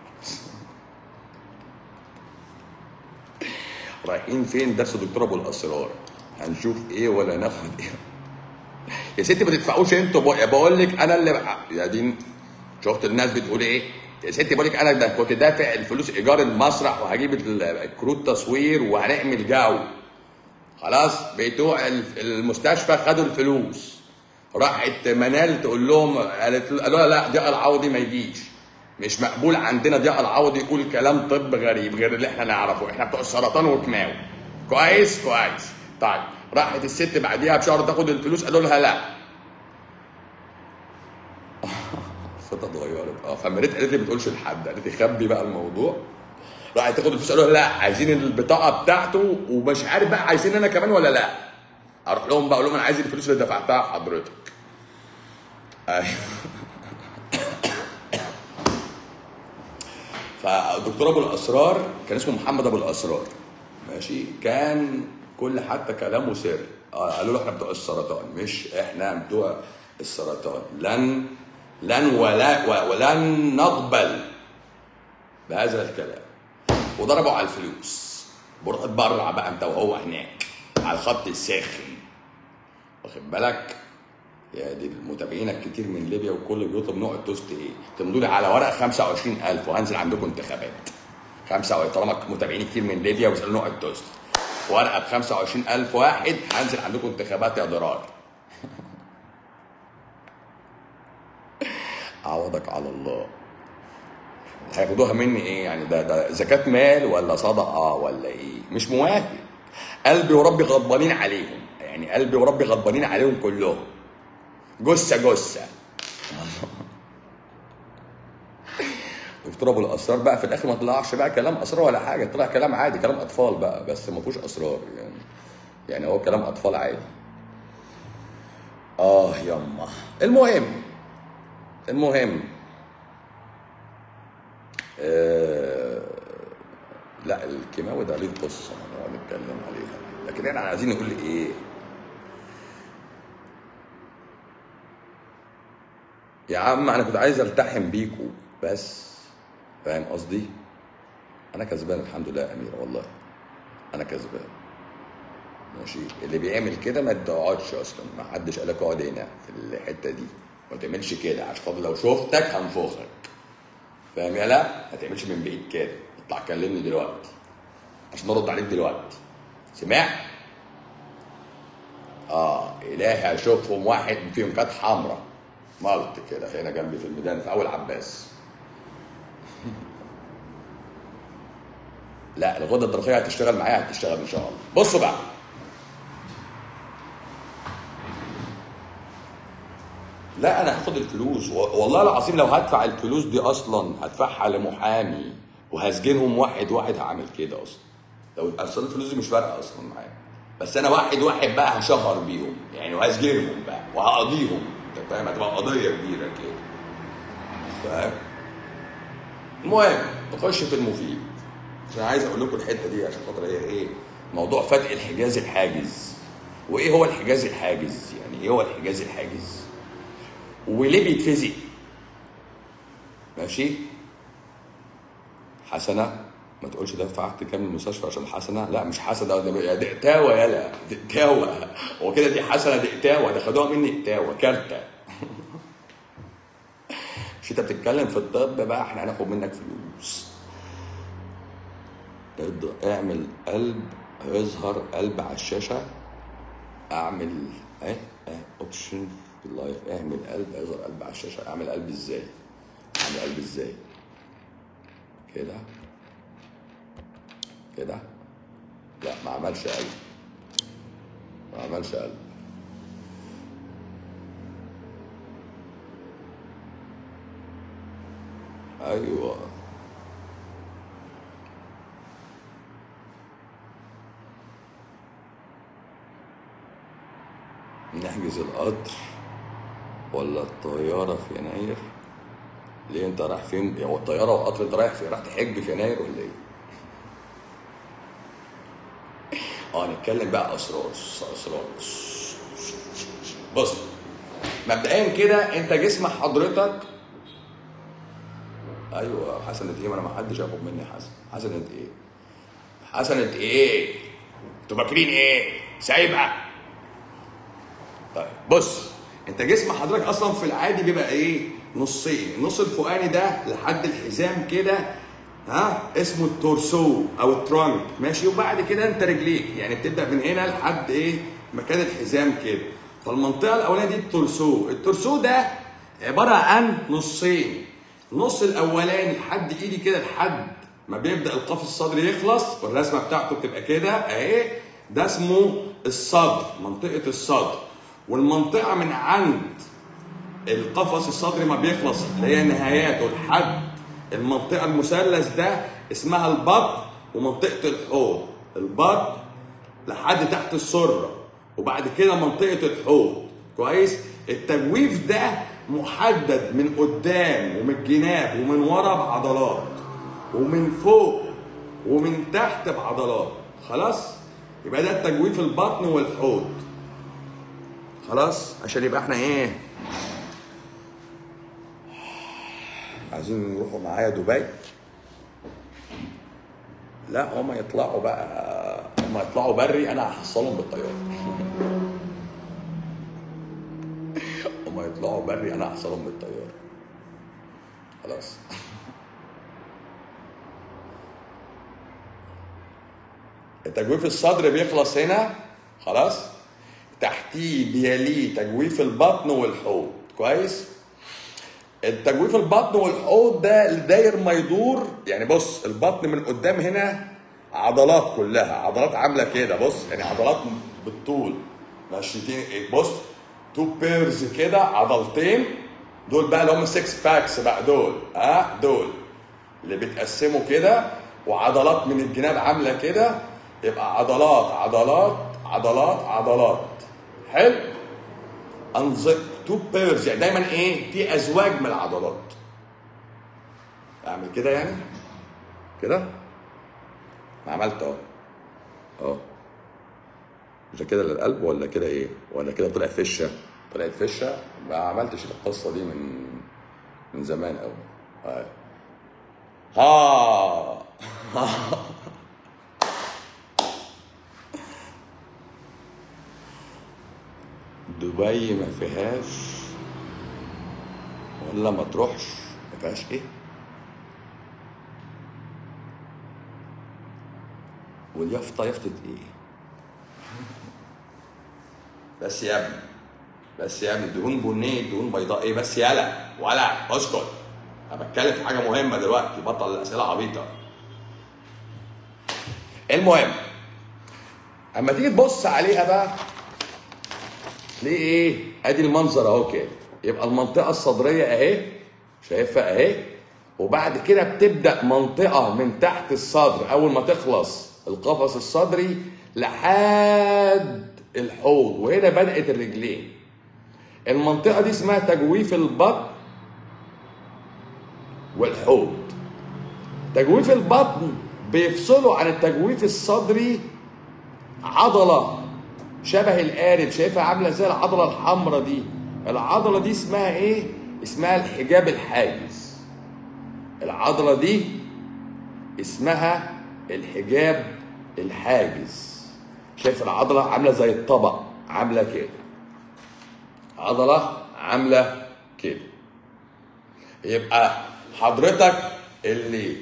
رايحين فين درس دكتور ابو الاسرار هنشوف ايه ولا ناخد ايه يا ستي ما تدفعوش انتوا بق- بقول لك انا اللي بقى- يا دين شفت الناس بتقول ايه يا ستي بقول لك انا ده كنت دافع الفلوس ايجار المسرح وهجيب ال- الكروت تصوير وهنعمل جو خلاص بتوع ال- المستشفى خدوا الفلوس راحت منال تقول لهم قالت قالوا لها لا ضياء العوضي ما يجيش مش مقبول عندنا ضياء العوضي يقول كلام طب غريب غير اللي احنا نعرفه احنا بتوع السرطان وكيماوي كويس كويس طيب راحت الست بعديها بشهر تاخد الفلوس قالوا لها لا الخطه اتغيرت اه فمريت قالت لي ما تقولش لحد قالت لي خبي بقى الموضوع راحت تاخد الفلوس قالوا لها لا عايزين البطاقه بتاعته ومش عارف بقى عايزين انا كمان ولا لا اروح لهم بقى اقول لهم انا عايز الفلوس اللي دفعتها حضرتك ايوه فالدكتور ابو الاسرار كان اسمه محمد ابو الاسرار ماشي كان كل حتى كلامه سر آه، قالوا له احنا بتوع السرطان مش احنا بتوع السرطان لن لن ولا و- ولن نقبل بهذا الكلام وضربوا على الفلوس بروح اتبرع بقى انت وهو هناك على الخط الساخن واخد بالك يا دي المتابعين الكتير من ليبيا وكل بيطلب نوع التوست ايه؟ تمضوا لي على ورق 25000 وهنزل عندكم انتخابات. 25 طالما متابعين كتير من ليبيا ويسالوا نوع التوست. ورقه ب 25000 واحد هنزل عندكم انتخابات يا ضرار. عوضك على الله. هياخدوها مني ايه يعني ده ده زكاة مال ولا صدقة ولا ايه؟ مش موافق. قلبي وربي غضبانين عليهم، يعني قلبي وربي غضبانين عليهم كلهم. جثه جثه دكتور ابو الاسرار بقى في الاخر ما طلعش بقى كلام اسرار ولا حاجه طلع كلام عادي كلام اطفال بقى بس ما فيهوش اسرار يعني يعني هو كلام اطفال عادي اه يما المهم المهم آه لا الكيماوي ده ليه قصه نقعد نتكلم عليها لكن احنا عايزين نقول ايه يا عم انا كنت عايز التحم بيكو بس فاهم قصدي انا كسبان الحمد لله يا اميره والله انا كسبان ماشي اللي بيعمل كده ما تقعدش اصلا ما حدش قالك اقعد هنا في الحته دي ما تعملش كده عشان خاطر لو شفتك هنفخك فاهم يا لا ما تعملش من بعيد كده اطلع كلمني دلوقتي عشان ارد عليك دلوقتي سمعت اه الهي اشوفهم واحد فيهم كانت حمراء مالت كده هنا جنبي في الميدان في اول عباس لا الغده الدرقيه هتشتغل معايا هتشتغل ان شاء الله بصوا بقى لا انا هاخد الفلوس و- والله العظيم لو هدفع الفلوس دي اصلا هدفعها لمحامي وهسجنهم واحد واحد هعمل كده اصلا لو اصلا الفلوس دي مش فارقه اصلا معايا بس انا واحد واحد بقى هشهر بيهم يعني وهسجنهم بقى وهقضيهم انت فاهم هتبقى قضيه كبيره كده فاهم المهم نخش في المفيد عشان عايز اقول لكم الحته دي عشان خاطر هي ايه موضوع فتح الحجاز الحاجز وايه هو الحجاز الحاجز يعني ايه هو الحجاز الحاجز وليه بيتفزق ماشي حسنه ما تقولش دفعت كام المستشفى عشان حسنه لا مش حسنه ده دي اتاوه يلا دي اتاوه هو كده دي حسنه دي اتاوه ده خدوها مني اتاوه كارته مش انت بتتكلم في الطب بقى احنا هناخد منك فلوس اض- اعمل قلب هيظهر قلب على الشاشه اعمل ايه اوبشن في اللايف اعمل قلب هيظهر قلب على الشاشه اعمل قلب ازاي اعمل قلب ازاي كده كده لا ما عملش قلب ما عملش قلب ايوه نحجز القطر ولا الطيارة في يناير؟ ليه انت رايح فين؟ هو الطيارة والقطر انت رايح فين؟ رايح تحج في يناير ولا ايه؟ اه نتكلم بقى اسرار اسرار بص مبدئيا كده انت جسم حضرتك ايوه حسنة ايه ما انا ما حدش ياخد مني حسن حسنة ايه؟ حسنة ايه؟ انتوا فاكرين ايه؟ سايبه طيب بص انت جسم حضرتك اصلا في العادي بيبقى ايه نصين النص الفوقاني ده لحد الحزام كده ها اسمه التورسو او الترانك ماشي وبعد كده انت رجليك يعني بتبدا من هنا لحد ايه مكان الحزام كده فالمنطقه الاولانيه دي التورسو التورسو ده عباره عن نصين النص الاولاني لحد ايدي كده لحد ما بيبدا القفص الصدري يخلص والرسمه بتاعته بتبقى كده اهي ده اسمه الصدر منطقه الصدر والمنطقه من عند القفص الصدري ما بيخلص اللي هي نهاياته لحد المنطقه المثلث ده اسمها البطن ومنطقه الحوض البطن لحد تحت السره وبعد كده منطقه الحوض كويس التجويف ده محدد من قدام ومن الجناب ومن ورا بعضلات ومن فوق ومن تحت بعضلات خلاص يبقى ده التجويف البطن والحوض خلاص عشان يبقى احنا ايه عايزين يروحوا معايا دبي لا هما يطلعوا بقى هما يطلعوا بري انا هحصلهم بالطياره هما يطلعوا بري انا هحصلهم بالطياره خلاص التجويف الصدر بيخلص هنا خلاص تحتيه بيليه تجويف البطن والحوض كويس التجويف البطن والحوض ده داير ما يدور يعني بص البطن من قدام هنا عضلات كلها عضلات عامله كده بص يعني عضلات بالطول ماشيتين بص تو بيرز كده عضلتين دول بقى اللي هم 6 باكس بقى دول ها أه؟ دول اللي بيتقسموا كده وعضلات من الجناب عامله كده يبقى عضلات عضلات عضلات عضلات حلو انظر تو بيرز يعني دايما ايه في ازواج من العضلات اعمل كده يعني كده ما عملت اهو اهو مش كده للقلب ولا كده ايه ولا كده طلع فشه طلعت فشه ما عملتش القصه دي من من زمان قوي ها دبي ما فيهاش ولا ما تروحش ما فيهاش ايه واليافطه يافطه ايه بس يا ابني بس يا ابني دهون بنيه دهون بيضاء ايه بس يلا ولا اسكت انا بتكلم في حاجه مهمه دلوقتي بطل الاسئله عبيطه المهم اما تيجي تبص عليها بقى ليه ايه ادي المنظر اهو كده يبقى المنطقه الصدريه اهي شايفها اهي وبعد كده بتبدا منطقه من تحت الصدر اول ما تخلص القفص الصدري لحد الحوض وهنا بدات الرجلين المنطقه دي اسمها تجويف البطن والحوض تجويف البطن بيفصلوا عن التجويف الصدري عضله شبه القارب شايفها عامله زي العضله الحمراء دي العضله دي اسمها ايه اسمها الحجاب الحاجز العضله دي اسمها الحجاب الحاجز شايف العضله عامله زي الطبق عامله كده عضله عامله كده يبقى حضرتك اللي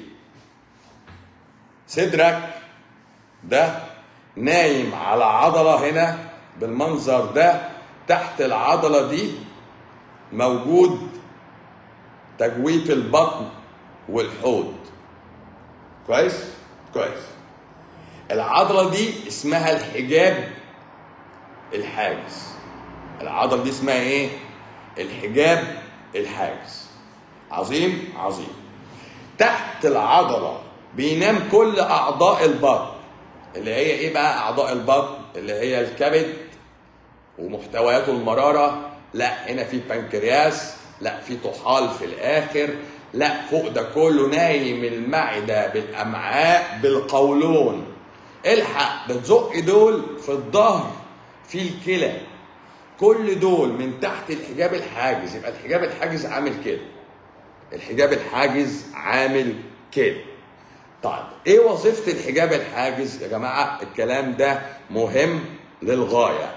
صدرك ده نايم على عضلة هنا بالمنظر ده تحت العضلة دي موجود تجويف البطن والحوض كويس كويس العضلة دي اسمها الحجاب الحاجز العضلة دي اسمها ايه الحجاب الحاجز عظيم عظيم تحت العضلة بينام كل أعضاء البطن اللي هي إيه بقى أعضاء البطن اللي هي الكبد ومحتوياته المرارة لا هنا في بنكرياس لا في طحال في الآخر لا فوق ده كله نايم المعدة بالأمعاء بالقولون الحق بتزق دول في الظهر في الكلى كل دول من تحت الحجاب الحاجز يبقى الحجاب الحاجز عامل كده الحجاب الحاجز عامل كده طيب ايه وظيفه الحجاب الحاجز يا جماعه الكلام ده مهم للغايه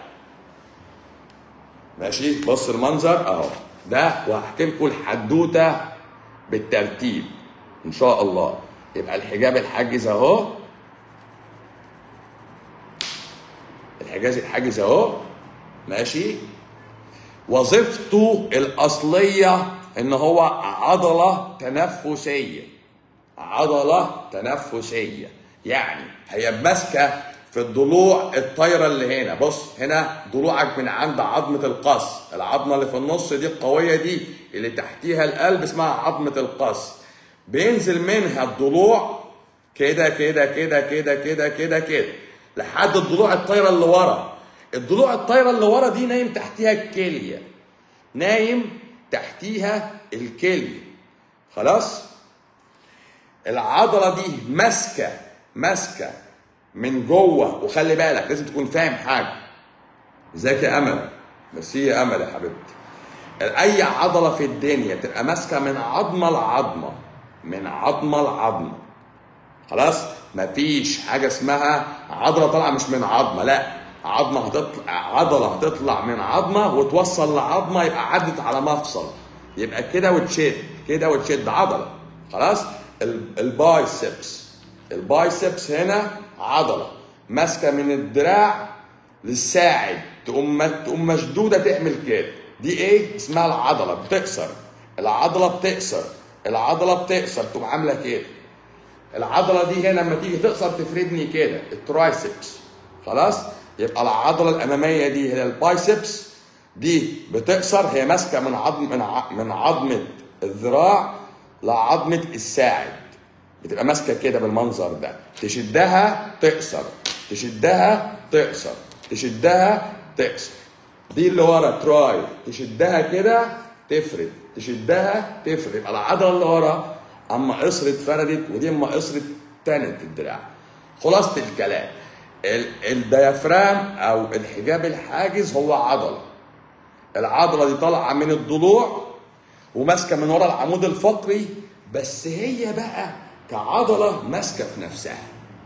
ماشي بص المنظر اهو ده وهحكي لكم الحدوته بالترتيب ان شاء الله يبقى الحجاب الحاجز اهو الحجاز الحاجز اهو ماشي وظيفته الاصليه ان هو عضله تنفسيه عضله تنفسيه يعني هي ماسكه في الضلوع الطايره اللي هنا بص هنا ضلوعك من عند عظمه القص العظمه اللي في النص دي القويه دي اللي تحتيها القلب اسمها عظمه القص بينزل منها الضلوع كده كده كده كده كده كده كده لحد الضلوع الطايره اللي ورا الضلوع الطايره اللي ورا دي نايم تحتيها الكليه نايم تحتيها الكليه خلاص العضله دي ماسكه ماسكه من جوه وخلي بالك لازم تكون فاهم حاجه ازيك يا امل ميرسي يا امل يا حبيبتي اي عضله في الدنيا تبقى ماسكه من عظمه لعظمه من عظمه لعظمه خلاص مفيش حاجه اسمها عضله طالعه مش من عظمه لا عظمه هتطلع عضله هتطلع من عظمه وتوصل لعظمه يبقى عدت على مفصل يبقى كده وتشد كده وتشد عضله خلاص البايسبس البايسبس هنا عضله ماسكه من الدراع للساعد تقوم تقوم مشدوده تعمل كده دي ايه اسمها العضله بتكسر العضله بتكسر العضله بتكسر تقوم عامله كده العضله دي هنا لما تيجي تقصر تفردني كده الترايسبس خلاص يبقى العضله الاماميه دي هي البايسبس دي بتقصر هي ماسكه من عظم من ع- من عظمه الذراع لعظمه الساعد بتبقى ماسكه كده بالمنظر ده تشدها تقصر تشدها تقصر تشدها تقصر دي اللي ورا تراي تشدها كده تفرد تشدها تفرد يبقى العضله اللي ورا اما قصرت فردت ودي اما قصرت تنت الدراع خلاصه الكلام ال- الديافرام او الحجاب الحاجز هو عضله العضله دي طالعه من الضلوع وماسكه من ورا العمود الفقري بس هي بقى كعضله ماسكه في نفسها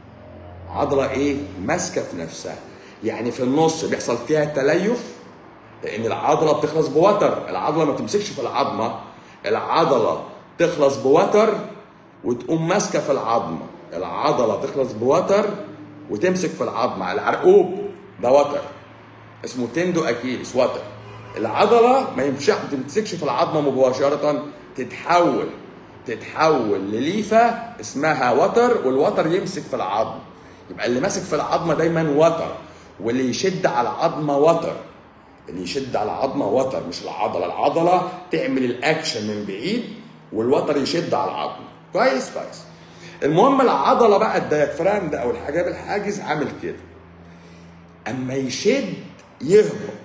عضله ايه ماسكه في نفسها يعني في النص بيحصل فيها تليف لان العضله بتخلص بوتر العضله ما بتمسكش في العظمه العضله تخلص بوتر وتقوم ماسكه في العظمه العضله تخلص بوتر وتمسك في العظمه العرقوب ده وتر اسمه تندو اكيلس وتر العضله ما يمشي ما تمسكش في العظمه مباشره تتحول تتحول لليفه اسمها وتر والوتر يمسك في العظم يبقى اللي ماسك في العظمه دايما وتر واللي يشد على العظمه وتر اللي يشد على العظمه وتر مش العضله العضله تعمل الاكشن من بعيد والوتر يشد على العظمه كويس كويس المهم العضله بقى الديافرام ده او الحجاب الحاجز عامل كده اما يشد يهبط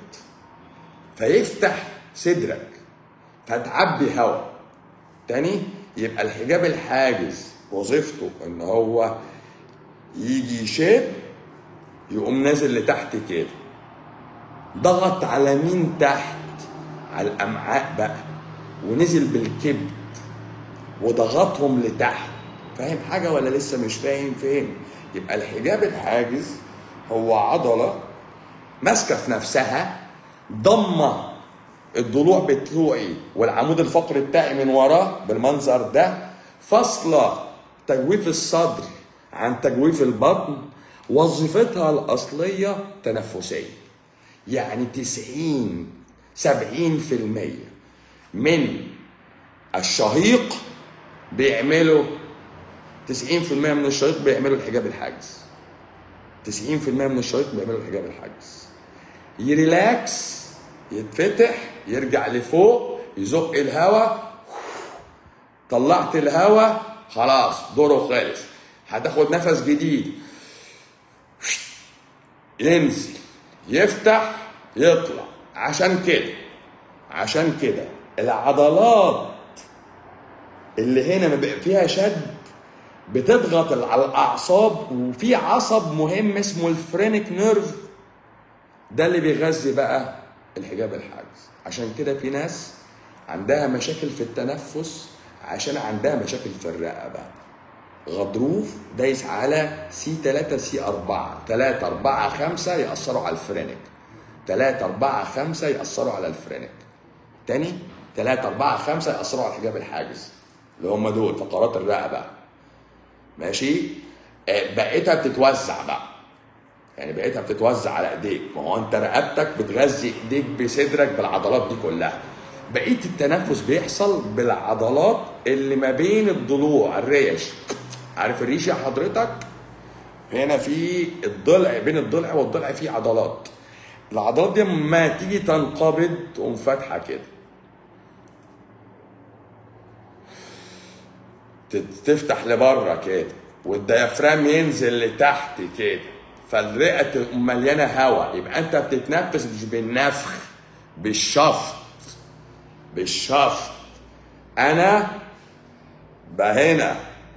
فيفتح صدرك فتعبي هواء تاني يبقى الحجاب الحاجز وظيفته ان هو يجي يشد يقوم نازل لتحت كده ضغط على مين تحت على الامعاء بقى ونزل بالكبد وضغطهم لتحت فاهم حاجه ولا لسه مش فاهم فين يبقى الحجاب الحاجز هو عضله ماسكه في نفسها ضمه الضلوع بتوعي والعمود الفقري بتاعي من وراه بالمنظر ده فاصله تجويف الصدر عن تجويف البطن وظيفتها الأصلية تنفسية يعني 90 70% من الشهيق بيعملوا 90% من الشهيق بيعملوا الحجاب الحاجز 90% من الشهيق بيعملوا الحجاب الحاجز يريلاكس يتفتح يرجع لفوق يزق الهواء طلعت الهواء خلاص دوره خلص هتاخد نفس جديد ينزل يفتح يطلع عشان كده عشان كده العضلات اللي هنا ما بقى فيها شد بتضغط على الاعصاب وفي عصب مهم اسمه الفرينك نيرف ده اللي بيغذي بقى الحجاب الحاجز عشان كده في ناس عندها مشاكل في التنفس عشان عندها مشاكل في الرقبه غضروف دايس على سي 3 سي 4 3 4 5 يأثروا على الفرينك 3 4 5 يأثروا على الفرينك تاني 3 4 5 يأثروا على الحجاب الحاجز اللي هم دول فقرات الرقبه ماشي آه، بقيتها بتتوزع بقى يعني بقيتها بتتوزع على ايديك ما هو انت رقبتك بتغذي ايديك بصدرك بالعضلات دي كلها بقيه التنفس بيحصل بالعضلات اللي ما بين الضلوع الريش عارف الريشه حضرتك هنا في الضلع بين الضلع والضلع في عضلات العضلات دي لما تيجي تنقبض تقوم فاتحه كده تت- تفتح لبره كده والديافرام ينزل لتحت كده فالرئه تبقى مليانه هواء يبقى انت بتتنفس مش بالنفخ بالشفط بالشفط انا بقى هنا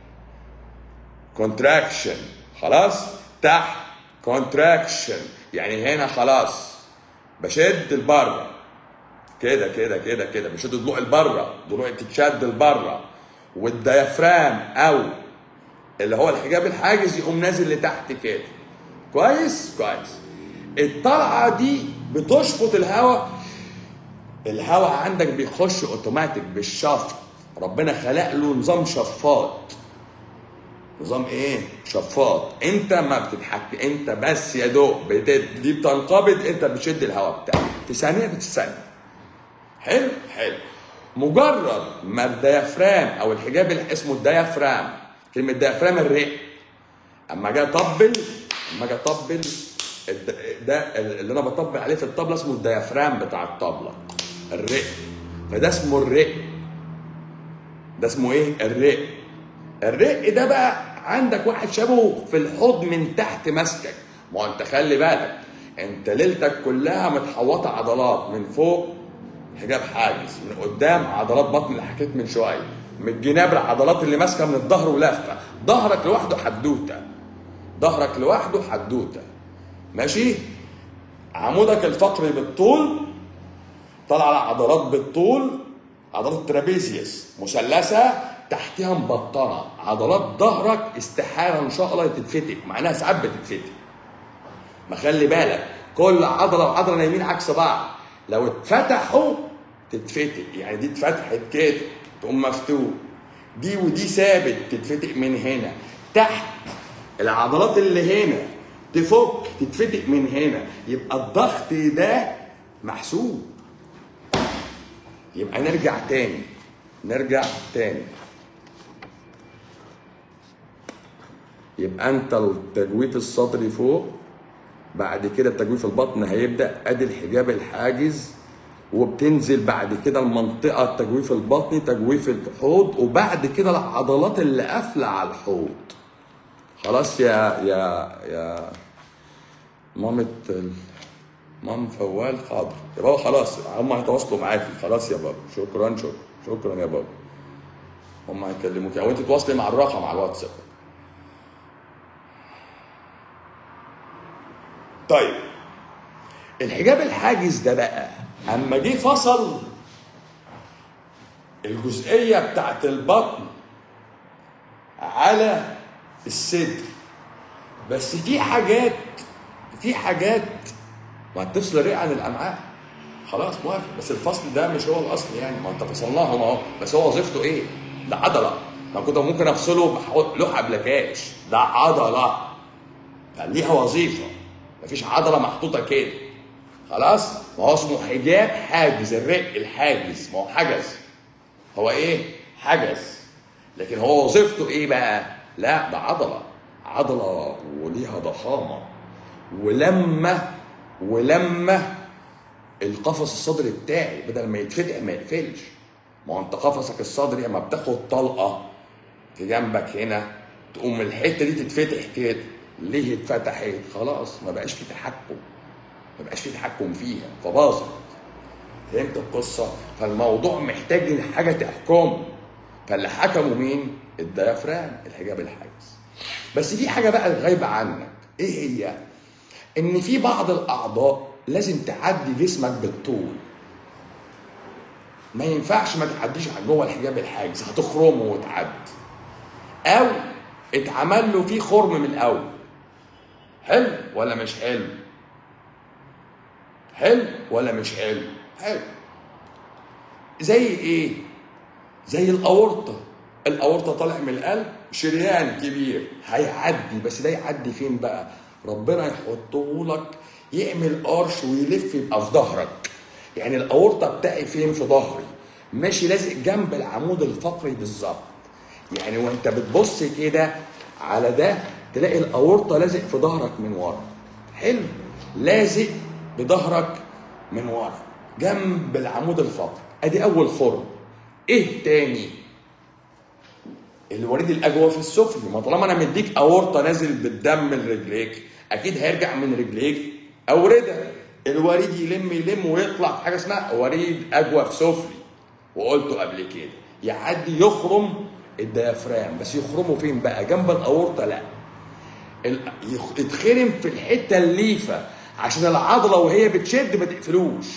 كونتراكشن خلاص تحت كونتراكشن يعني هنا خلاص بشد لبره كده كده كده كده بشد ضلوع لبره ضلوع تتشد لبره والديافرام او اللي هو الحجاب الحاجز يقوم نازل لتحت كده كويس كويس الطلعه دي بتشفط الهواء الهواء عندك بيخش اوتوماتيك بالشفط ربنا خلق له نظام شفاط نظام ايه شفاط انت ما بتتحك انت بس يا دوب بت... دي بتنقبض انت بتشد الهواء بتاعك في ثانيه في ثانيه حلو حلو مجرد ما الديافرام او الحجاب اللي اسمه الديافرام كلمه ديافرام الرئه اما اجي اطبل اما اجي اطبل الد- ده اللي انا بطبل عليه في الطبله اسمه الديافرام بتاع الطبله الرئ فده اسمه الرئ ده اسمه ايه الرئ الرق ده بقى عندك واحد شبهه في الحوض من تحت ماسكك ما هو انت خلي بالك انت ليلتك كلها متحوطه عضلات من فوق حجاب حاجز من قدام عضلات بطن اللي حكيت من شويه من الجناب العضلات اللي ماسكه من الظهر ولافه ظهرك لوحده حدوته ظهرك لوحده حدوته ماشي عمودك الفقري بالطول طالع على عضلات بالطول عضلات الترابيزيوس مثلثه تحتها مبطنه عضلات ظهرك استحاله ان شاء الله تتفتح معناها ساعات بتتفتح ما خلي بالك كل عضله وعضله نايمين عكس بعض لو اتفتحوا تتفتح يعني دي اتفتحت كده تقوم مفتوح دي ودي ثابت تتفتح من هنا تحت العضلات اللي هنا تفك تتفتح من هنا يبقى الضغط ده محسوب يبقى نرجع تاني نرجع تاني يبقى انت التجويف الصدري فوق بعد كده تجويف البطن هيبدا ادي الحجاب الحاجز وبتنزل بعد كده المنطقه التجويف البطني تجويف الحوض وبعد كده العضلات اللي قافله على الحوض خلاص يا يا يا مامة ال- مام فوال حاضر يا بابا خلاص هم هيتواصلوا معاكي خلاص يا بابا شكرا شكرا شكرا يا بابا هم هيكلموك او انت تواصلي مع الرقم على الواتساب طيب الحجاب الحاجز ده بقى اما جه فصل الجزئيه بتاعت البطن على الصدر بس في حاجات في حاجات ما تفصل الرئه عن الامعاء خلاص موافق بس الفصل ده مش هو الاصل يعني ما انت فصلناهم اهو بس هو وظيفته ايه؟ ده عضله ما كنت ممكن افصله بحط لوحه بلاكاش ده عضله ليها وظيفه مفيش عضله محطوطه كده خلاص ما هو اسمه حجاب حاجز الرق الحاجز ما هو حجز هو ايه حجز لكن هو وظيفته ايه بقى لا ده عضله عضله وليها ضخامه ولما ولما القفص الصدري بتاعي بدل ما يتفتح ما يقفلش ما هو انت قفصك الصدري اما بتاخد طلقه في جنبك هنا تقوم الحته دي تتفتح كده ليه اتفتحت خلاص ما بقاش في تحكم ما بقاش في تحكم فيها فباظت فهمت القصه فالموضوع محتاج ان حاجه تحكمه فاللي حكموا مين الديافرام الحجاب الحاجز بس في حاجه بقى غايبه عنك ايه هي ان في بعض الاعضاء لازم تعدي جسمك بالطول ما ينفعش ما تعديش على جوه الحجاب الحاجز هتخرمه وتعدي او اتعمل له فيه خرم من الاول حلو ولا مش حلو حلو ولا مش حلو حلو زي ايه زي الاورطه الاورطه طالع من القلب شريان كبير هيعدي بس ده يعدي فين بقى ربنا يحطه لك يعمل قرش ويلف يبقى في ظهرك يعني الاورطه بتاعي فين في ظهري ماشي لازق جنب العمود الفقري بالظبط يعني وانت بتبص كده على ده تلاقي الاورطه لازق في ظهرك من ورا حلو لازق بظهرك من ورا جنب العمود الفقري ادي اول خرم ايه تاني الوريد الاجوف السفلي ما طالما انا مديك اورطه نازل بالدم لرجليك اكيد هيرجع من رجليك اورده الوريد يلم يلم ويطلع في حاجه اسمها وريد اجوف سفلي وقلته قبل كده يعدي يخرم الديافرام بس يخرمه فين بقى جنب الاورطه لا ال- يخ- يتخرم في الحته الليفه عشان العضله وهي بتشد ما تقفلوش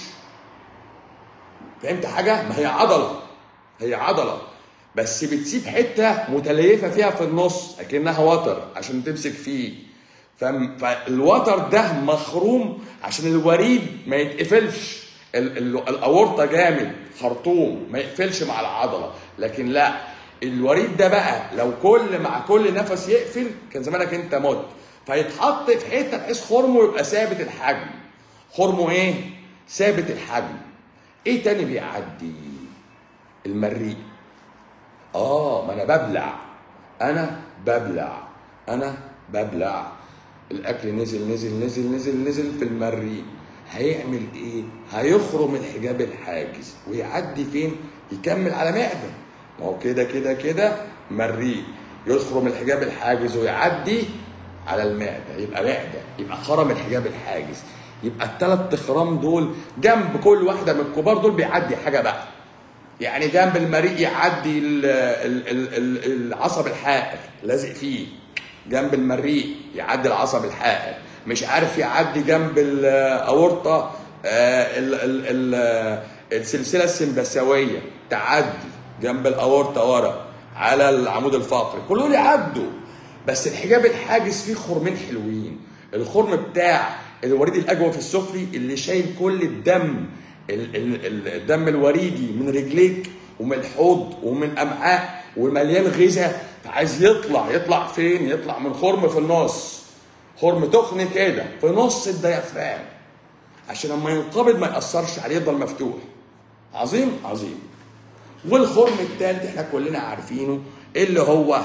فهمت حاجه ما هي عضله هي عضله بس بتسيب حته متليفه فيها في النص اكنها وتر عشان تمسك فيه فم- فالوتر ده مخروم عشان الوريد ما يتقفلش ال- ال- الاورطه جامد خرطوم ما يقفلش مع العضله لكن لا الوريد ده بقى لو كل مع كل نفس يقفل كان زمانك انت مت فيتحط في حته بحيث خرمه يبقى ثابت الحجم خرمه ايه ثابت الحجم ايه تاني بيعدي المريء اه ما انا ببلع انا ببلع انا ببلع الاكل نزل نزل نزل نزل نزل في المريء هيعمل ايه هيخرم الحجاب الحاجز ويعدي فين يكمل على معده ما هو كده كده كده مريء يخرم الحجاب الحاجز ويعدي على المعده يبقى معده يبقى خرم الحجاب الحاجز يبقى الثلاث تخرام دول جنب كل واحده من الكبار دول بيعدي حاجه بقى يعني جنب المريء يعدي ال- ال- ال- ال- العصب الحائر لازق فيه جنب المريء يعدي العصب الحائر مش عارف يعدي جنب الاورطه آه، ال- ال- ال- السلسله السمبثاويه تعدي جنب الاورطه ورا على العمود الفقري كلهم يعدوا بس الحجاب الحاجز فيه خرمين حلوين الخرم بتاع الوريد الاجوف السفلي اللي شايل كل الدم ال- ال- ال- الدم الوريدي من رجليك ومن الحوض ومن امعاء ومليان غذاء فعايز يطلع يطلع فين يطلع من خرم في النص خرم تخن كده في نص الديافرام عشان لما ينقبض ما ياثرش عليه يفضل مفتوح عظيم عظيم والخرم الثالث احنا كلنا عارفينه اللي هو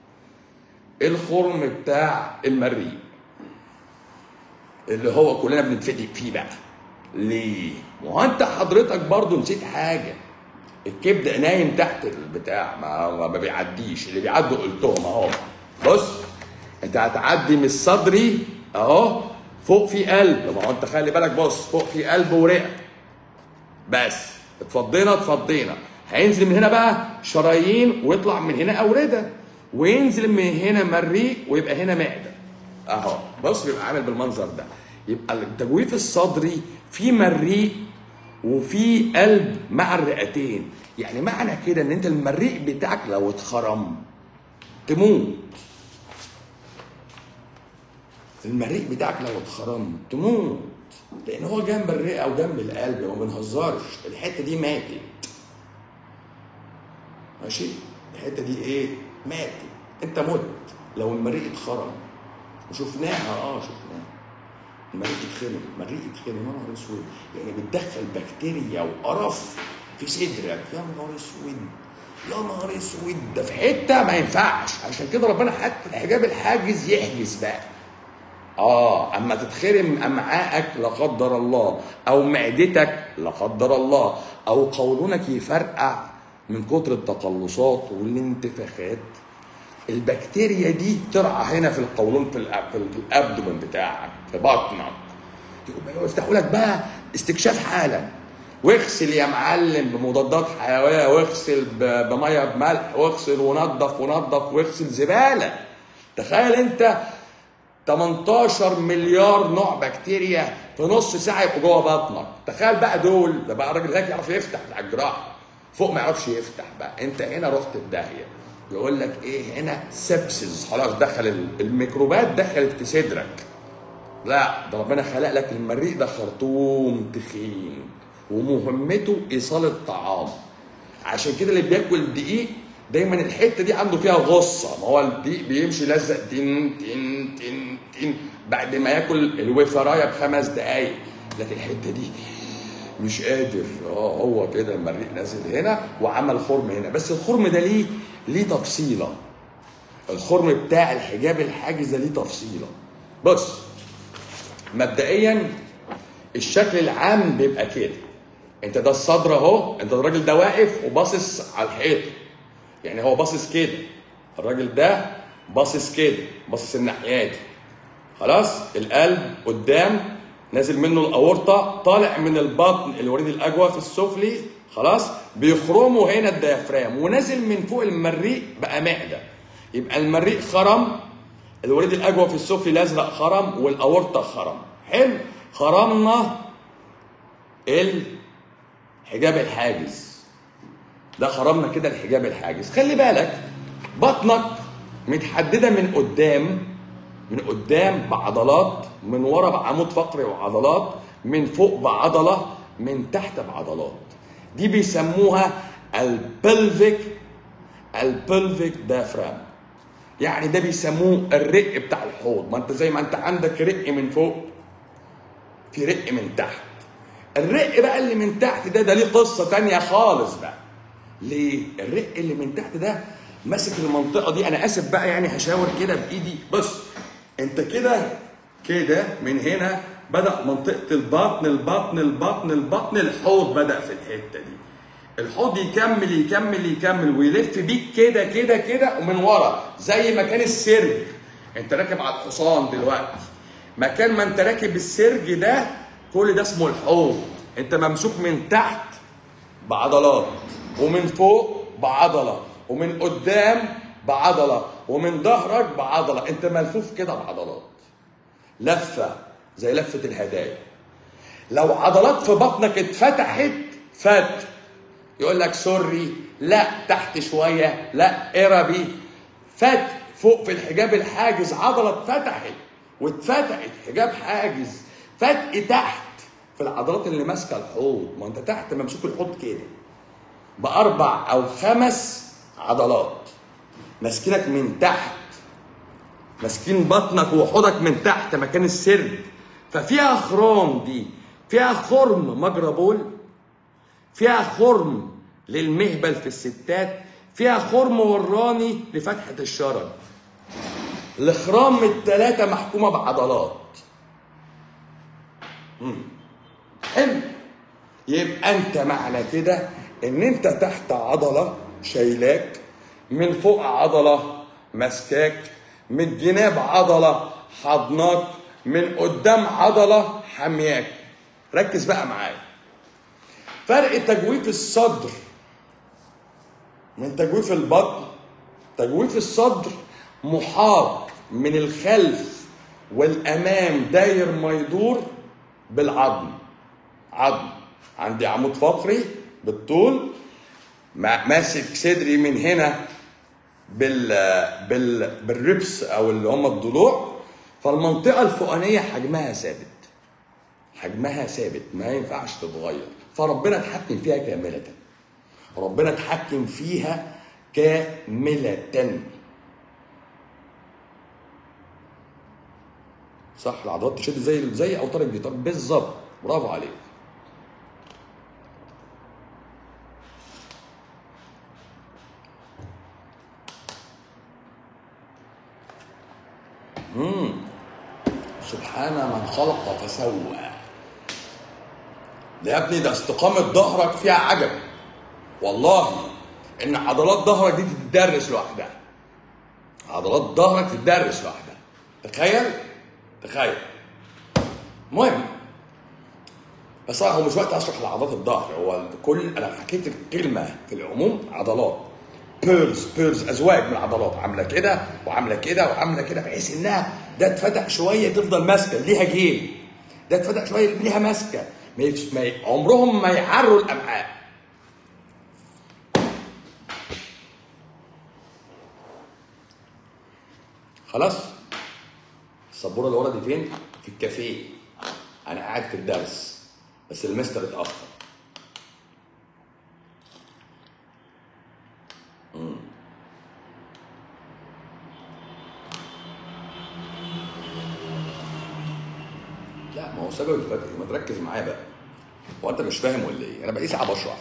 الخرم بتاع المريء اللي هو كلنا بنتفتق فيه بقى ليه؟ ما هو انت حضرتك برضو نسيت حاجه الكبد نايم تحت البتاع ما, ما ما بيعديش اللي بيعدوا قلتهم اهو بص انت هتعدي من الصدري اهو فوق في قلب ما هو انت خلي بالك بص فوق في قلب ورئه بس اتفضينا اتفضينا هينزل من هنا بقى شرايين ويطلع من هنا اورده وينزل من هنا مريء ويبقى هنا معده اهو بص بيبقى عامل بالمنظر ده يبقى التجويف الصدري في مريء وفي قلب مع الرئتين يعني معنى كده ان انت المريء بتاعك لو اتخرم تموت المريء بتاعك لو اتخرم تموت لان هو جنب الرئه وجنب القلب وما بنهزرش الحته دي ماتت ماشي الحته دي ايه ماتت انت مت لو المريء اتخرم وشفناها اه شفناها المريء يتخرم المريء يتخرم يا نهار اسود يعني بتدخل بكتيريا وقرف في صدرك يا نهار اسود يا نهار اسود ده في حته ما ينفعش عشان كده ربنا حتى الحجاب الحاجز يحجز بقى اه اما تتخرم امعائك لا قدر الله او معدتك لا قدر الله او قولونك يفرقع من كتر التقلصات والانتفاخات البكتيريا دي ترعى هنا في القولون في الأب- في الابدومن بتاعك في بطنك يبقى يفتحوا لك بقى استكشاف حالا واغسل يا معلم بمضادات حيويه واغسل ب- بميه بملح واغسل ونظف ونظف واغسل زباله تخيل انت 18 مليار نوع بكتيريا في نص ساعه يبقوا جوه بطنك تخيل بقى دول ده بقى الراجل هناك يعرف يفتح بتاع الجراحه فوق ما يعرفش يفتح بقى انت هنا رحت في داهيه يقول لك ايه هنا سبسز خلاص دخل ال- الميكروبات دخلت في صدرك لا ده ربنا خلق لك المريء ده خرطوم تخين ومهمته ايصال الطعام عشان كده اللي بياكل دقيق دايما الحته دي عنده فيها غصه ما هو الدقيق بيمشي لزق تن تن تن تن بعد ما ياكل الوفرايه بخمس دقايق لكن الحته دي مش قادر اه هو كده المريء نازل هنا وعمل خرم هنا بس الخرم ده ليه ليه تفصيله الخرم بتاع الحجاب الحاجز ده ليه تفصيله بص مبدئيا الشكل العام بيبقى كده انت ده الصدر اهو انت الراجل ده واقف وباصص على الحيط يعني هو باصص كده الراجل ده باصص كده باصص الناحيه دي خلاص القلب قدام نازل منه الاورطه طالع من البطن الوريد الاجوف السفلي خلاص بيخرموا هنا الديافرام ونازل من فوق المريء بقى معده يبقى المريء خرم الوريد الاجوف السفلي الازرق خرم والاورطه خرم حلو خرمنا الحجاب الحاجز ده خرمنا كده الحجاب الحاجز خلي بالك بطنك متحدده من قدام من قدام بعضلات من ورا بعمود فقري وعضلات من فوق بعضله من تحت بعضلات دي بيسموها البلفيك البلفيك دافرام يعني ده بيسموه الرق بتاع الحوض ما انت زي ما انت عندك رق من فوق في رق من تحت الرق بقى اللي من تحت ده ده ليه قصه تانية خالص بقى ليه الرق اللي من تحت ده ماسك المنطقه دي انا اسف بقى يعني هشاور كده بايدي بص انت كده كده من هنا بدا منطقه البطن البطن البطن البطن الحوض بدا في الحته دي الحوض يكمل يكمل يكمل ويلف بيك كده كده كده ومن ورا زي ما كان السرج انت راكب على الحصان دلوقتي مكان ما انت راكب السرج ده كل ده اسمه الحوض انت ممسوك من تحت بعضلات ومن فوق بعضله ومن قدام بعضله ومن ظهرك بعضله انت ملفوف كده بعضلات لفه زي لفه الهدايا لو عضلات في بطنك اتفتحت فات يقول لك سوري لا تحت شويه لا اربي فات فوق في الحجاب الحاجز عضله اتفتحت واتفتحت حجاب حاجز فتق تحت في العضلات اللي ماسكه الحوض ما انت تحت ممسوك الحوض كده باربع او خمس عضلات ماسكينك من تحت ماسكين بطنك وحوضك من تحت مكان السرج ففيها خرام دي فيها خرم مجرى بول فيها خرم للمهبل في الستات فيها خرم وراني لفتحة الشرج الخرام الثلاثة محكومة بعضلات مم. حلو يبقى انت معنى كده ان انت تحت عضلة شايلاك من فوق عضلة ماسكاك من الجناب عضلة حضناك من قدام عضلة حمياك ركز بقى معايا فرق تجويف الصدر من تجويف البطن تجويف الصدر محاط من الخلف والامام داير ما يدور بالعظم عظم عندي عمود فقري بالطول مع- ماسك صدري من هنا بال بال بالربس او اللي هم الضلوع فالمنطقه الفوقانيه حجمها ثابت حجمها ثابت ما ينفعش تتغير فربنا اتحكم فيها كامله ربنا اتحكم فيها كامله صح العضلات تشد زي زي اوتار الجيتار بالظبط برافو عليك مم. سبحان من خلق فسوى ده يا ابني ده استقامة ظهرك فيها عجب والله ان عضلات ظهرك دي تتدرس لوحدها عضلات ظهرك تتدرس لوحدها تخيل تخيل المهم بس هو مش وقت اشرح لعضلات الظهر هو كل انا حكيت الكلمه في العموم عضلات بيرز بيرز ازواج من العضلات عامله كده وعامله كده وعامله كده بحيث انها ده اتفتح شويه تفضل ماسكه ليها جيب ده اتفتح شويه ليها ماسكه ما يفش- ما ي- عمرهم ما يعروا الامعاء خلاص السبوره اللي ورا دي فين؟ في الكافيه انا قاعد في الدرس بس المستر اتاخر مم. لا ما هو سبب الفتح ما تركز معايا بقى هو انت مش فاهم ولا ايه؟ انا بقالي ساعه بشرح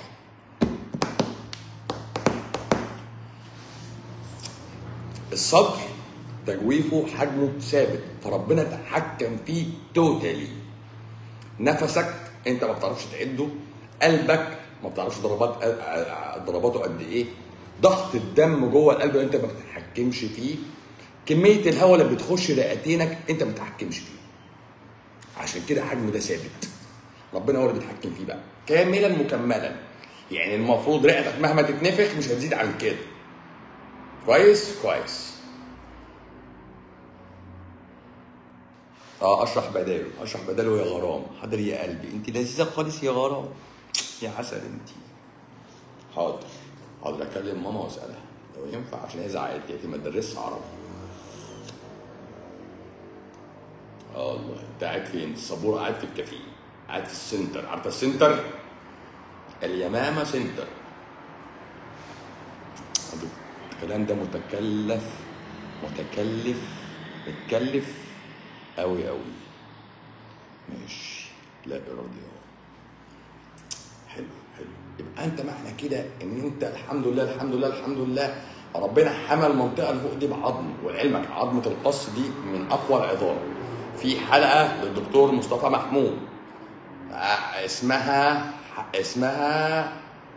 الصدر تجويفه حجمه ثابت فربنا تحكم فيه توتالي نفسك انت ما بتعرفش تعده قلبك ما بتعرفش ضربات ضرباته قد ايه ضغط الدم جوه القلب انت ما بتتحكمش فيه كميه الهواء اللي بتخش رئتينك انت ما بتتحكمش فيه عشان كده حجمه ده ثابت ربنا هو اللي بيتحكم فيه بقى كاملا مكملا يعني المفروض رئتك مهما تتنفخ مش هتزيد عن كده كويس كويس اه اشرح بداله اشرح بداله يا غرام حاضر يا قلبي انت لذيذه خالص يا غرام يا عسل انت حاضر حاضر اكلم ماما واسالها لو ينفع عشان هي زعقت يعني ما تدرسش عربي اه والله انت قاعد فين السبوره قاعد في الكافيه قاعد في السنتر عارفه السنتر اليمامه سنتر الكلام ده متكلف متكلف متكلف قوي قوي ماشي لا ارادي اهو حلو حلو يبقى انت معنى كده ان انت الحمد لله الحمد لله الحمد لله ربنا حمى المنطقه اللي فوق دي بعظم ولعلمك عظمه القص دي من اقوى العظام في حلقه للدكتور مصطفى محمود آه، اسمها اسمها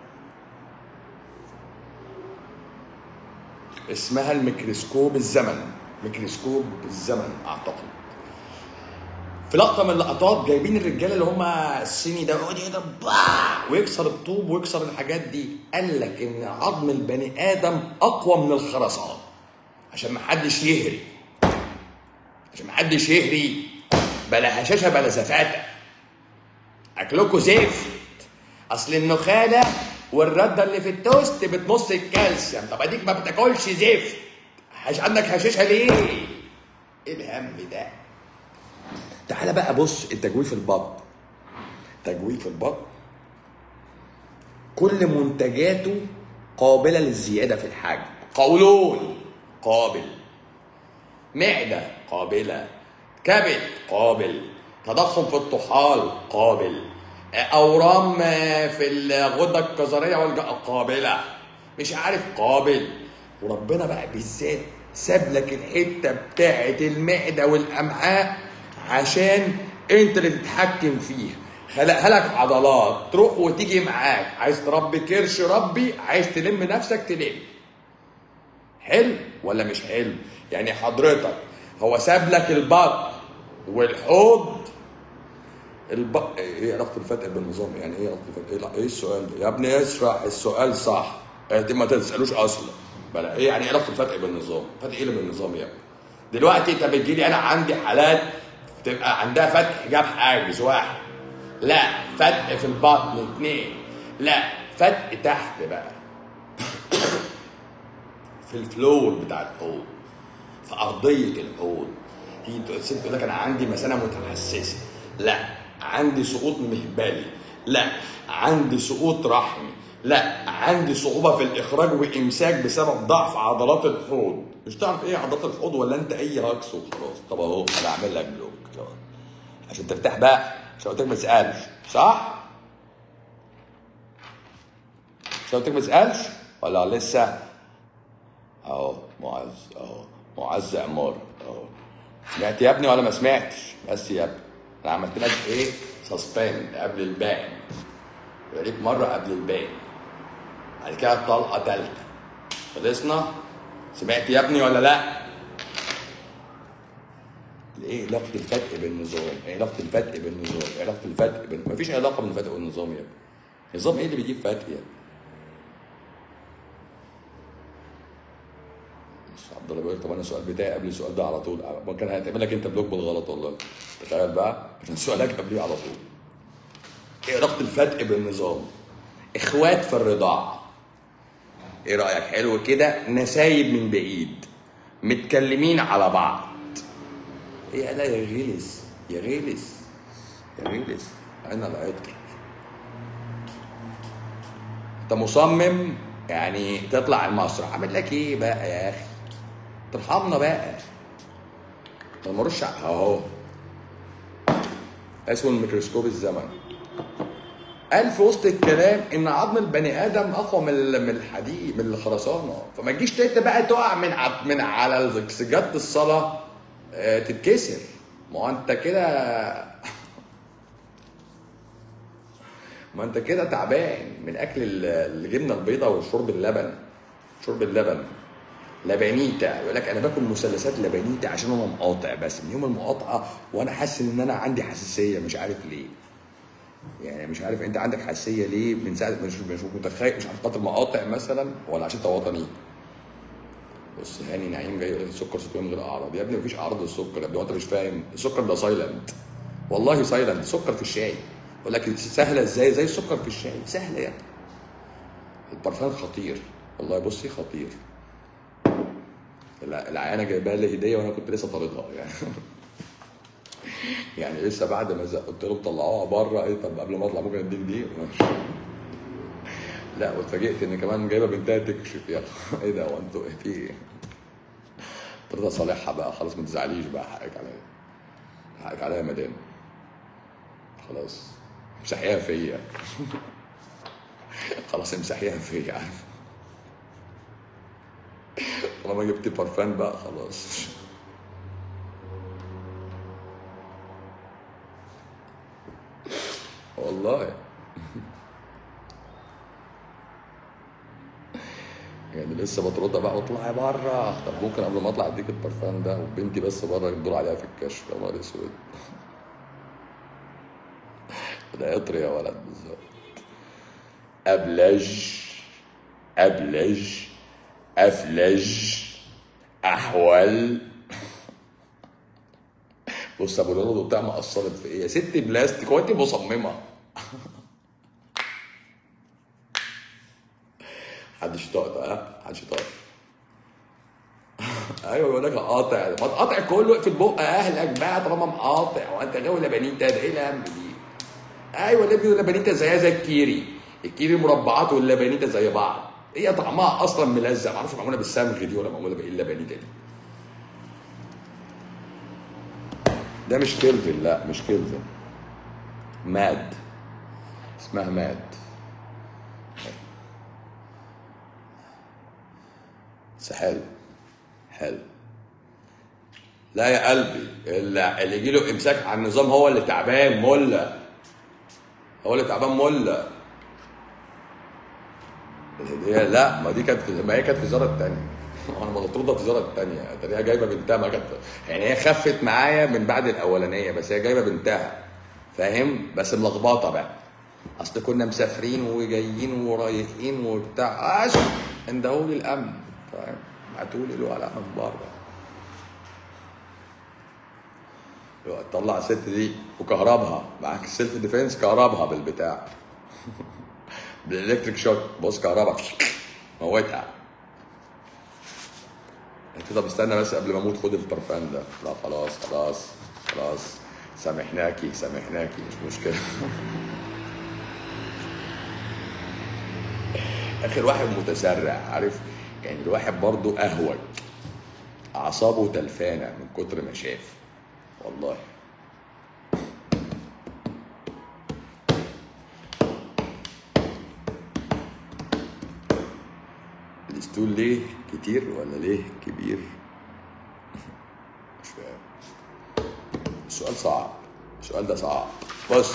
اسمها الميكروسكوب الزمن ميكروسكوب الزمن اعتقد في لقطه من اللقطات جايبين الرجاله اللي هم الصيني ده يقعد يضرب باع ويكسر الطوب ويكسر الحاجات دي قال لك ان عظم البني ادم اقوى من الخرسانه عشان ما حدش يهري عشان ما حدش يهري بلا هشاشه بلا زفاته اكلكوا زفت اصل النخاله والرده اللي في التوست بتمص الكالسيوم طب اديك ما بتاكلش زفت مش عندك هشاشه ليه؟ ايه الهم ده؟ تعالى بقى بص التجويف البطن تجويف البطن كل منتجاته قابلة للزيادة في الحجم قولون قابل معدة قابلة كبد قابل تضخم في الطحال قابل أورام في الغدة الكظرية والج- قابلة مش عارف قابل وربنا بقى بالذات ساب لك الحتة بتاعة المعدة والأمعاء عشان انت اللي تتحكم فيها خلقها لك عضلات تروح وتيجي معاك عايز تربي كرش ربي عايز تلم نفسك تلم حلو ولا مش حلو يعني حضرتك هو ساب لك البطن والحوض الب... ايه علاقه الفتح بالنظام يعني ايه علاقه الفتح ايه, لا، إيه السؤال ده يا ابني اشرح السؤال صح انت ما تسالوش اصلا بلا ايه يعني ايه علاقه الفتح بالنظام فتح ايه اللي بالنظام يا ابني دلوقتي انت بتجيلي انا عندي حالات تبقى عندها فتح حجاب حاجز واحد لا فتح في البطن اثنين لا فتح تحت بقى في الفلور بتاع الحوض في ارضيه الحوض تيجي تقول- الست تقول لك انا عندي مثانه متحسسه لا عندي سقوط مهبلي لا عندي سقوط رحمي لا عندي صعوبة في الإخراج وإمساك بسبب ضعف عضلات الحوض مش تعرف إيه عضلات الحوض ولا أنت أي هاكس وخلاص طب أهو أنا أعمل لك بلوك أهو. عشان ترتاح بقى عشان قلت لك ما تسألش صح؟ عشان قلت لك ما تسألش ولا لسه؟ أهو معز أهو معز عمار أهو سمعت يا ابني ولا ما سمعتش؟ بس يا ابني أنا عملت لك إيه؟ سسبند قبل البان يوريك مرة قبل الباقي بعد كده طلقة تالتة خلصنا سمعت يا ابني ولا لا؟ ايه علاقة الفتق بالنظام؟ ايه علاقة الفتق بالنظام؟ ايه علاقة الفتق بال... مفيش علاقة بين الفتق والنظام يا ابني. النظام ايه اللي بيجيب فتق يا ابني؟ بس عبد الله بيقول لك طب انا السؤال بتاعي قبل السؤال ده على طول ما كان هيتعمل لك انت بلوك بالغلط والله تخيل بقى عشان سؤالك قبليه على طول ايه علاقة الفتق بالنظام؟ اخوات في الرضاعة ايه رأيك حلو كده نسايب من بعيد متكلمين على بعض ايه لا يا غلس يا غلس يا غلس انا العطر انت مصمم يعني تطلع المسرح عامل لك ايه بقى يا اخي ترحمنا بقى طب ما رش اهو اسمه الميكروسكوب الزمن قال في وسط الكلام ان عظم البني ادم اقوى من ال- من الحديد من الخرسانه فما تجيش انت بقى تقع من ع- من على سجاده الصلاه آه، تتكسر ما هو انت كده ما انت كده تعبان من اكل ال- الجبنه البيضاء وشرب اللبن شرب اللبن لبنيتا يقول لك انا باكل مثلثات لبنيتا عشان انا مقاطع بس من يوم المقاطعه وانا حاسس ان انا عندي حساسيه مش عارف ليه يعني مش عارف انت عندك حساسيه ليه من ساعه مش مش متخيل مش عشان خاطر مقاطع مثلا ولا عشان انت وطني بص هاني نعيم جاي يقول لك السكر سكر من غير اعراض يا ابني مفيش اعراض للسكر يا ابني وانت مش فاهم السكر ده سايلنت والله سايلنت سكر في الشاي يقول لك سهله ازاي زي السكر في الشاي سهله يا ابني البرفان خطير والله بصي خطير الع- العيانه جايبها لي هديه وانا كنت لسه طاردها يعني يعني لسه بعد ما زق- قلت لهم طلعوها بره ايه طب قبل ما اطلع ممكن اديك دي ماشي. لا واتفاجئت ان كمان جايبه بنتها تكشف يا أخ. ايه ده هو انتوا ايه في ايه؟ قلت لها صالحها بقى خلاص ما تزعليش بقى حقك عليا حقك عليا يا مدام خلاص امسحيها فيا خلاص امسحيها فيا عارف طالما جبت برفان بقى خلاص والله يعني لسه بطردها بقى واطلعي بره طب ممكن قبل ما اطلع اديك البرفان ده وبنتي بس بره الدور عليها في الكشف يا نهار اسود ده عطر يا ولد بالظبط ابلج ابلج افلج احول بص ابو الولد وبتاع ما اثرت في ايه يا ست بلاستيك هو انت مصممه محدش يطاق ها محدش يطاق ايوه يقول لك قاطع ما تقاطع كله اقفل بق اهلك بقى طالما مقاطع وانت غاوي لبنيتا ده ايه الهم دي ايوه اللي بيقول لبنيتا زيها زي الكيري الكيري مربعات واللبنيتا زي بعض هي طعمها اصلا ملزق معرفش معموله بالسمغ دي ولا معموله بايه اللبنيتا دي ده مش كيلفن لا مش كيلفن ماد اسمها ماد بس حلو حلو لا يا قلبي اللي, اللي يجي له امساك على النظام هو اللي تعبان مله هو اللي تعبان مله الهديه لا ما دي كانت في ما هي كانت في الزاره الثانيه انا مطرودة في الزاره الثانيه ده هي جايبه بنتها ما كانت يعني هي خفت معايا من بعد الاولانيه بس هي جايبه بنتها فاهم بس ملخبطه بقى اصل كنا مسافرين وجايين ورايحين وبتاع اسف اندهوا لي الامن فاهم بعتوا لي الولع من بره طلع الست دي وكهربها معاك السيلف ديفense كهربها بالبتاع بالالكتريك شوك بص كهربا موتها انت طب استنى بس قبل ما اموت خد البرفان ده لا خلاص خلاص خلاص سامحناكي سامحناكي مش مشكله اخر واحد متسرع عارف يعني الواحد برضو اهوج اعصابه تلفانه من كتر ما شاف والله الاسطول ليه كتير ولا ليه كبير مش فاهم السؤال صعب السؤال ده صعب بص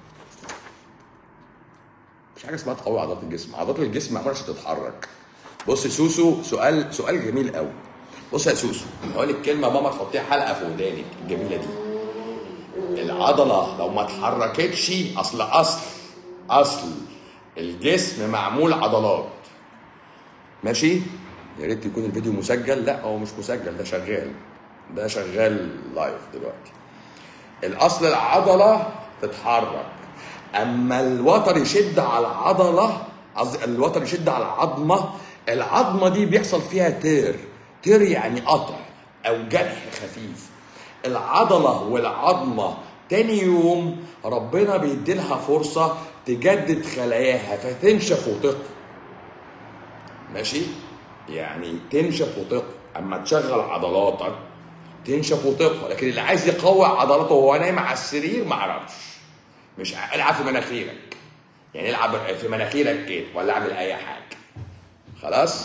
مش حاجه اسمها تقوي عضلات الجسم عضلات الجسم ما عمرش تتحرك بص سوسو سؤال سؤال جميل قوي بص يا سوسو هقول لك كلمه ماما تحطيها حلقه في ودانك الجميله دي العضله لو ما اتحركتش اصل اصل اصل الجسم معمول عضلات ماشي يا ريت يكون الفيديو مسجل لا هو مش مسجل ده شغال ده شغال لايف دلوقتي الاصل العضله تتحرك اما الوتر يشد على العضله قصدي الوتر يشد على العظمه العظمه دي بيحصل فيها تير تير يعني قطع او جرح خفيف العضله والعظمه تاني يوم ربنا بيديلها فرصه تجدد خلاياها فتنشف وتقوى ماشي يعني تنشف وتقوى اما تشغل عضلاتك تنشف وتقوى لكن اللي عايز يقوي عضلاته وهو نايم على السرير ما اعرفش مش ع- العب في مناخيرك يعني العب في مناخيرك كده ولا اعمل اي حاجه خلاص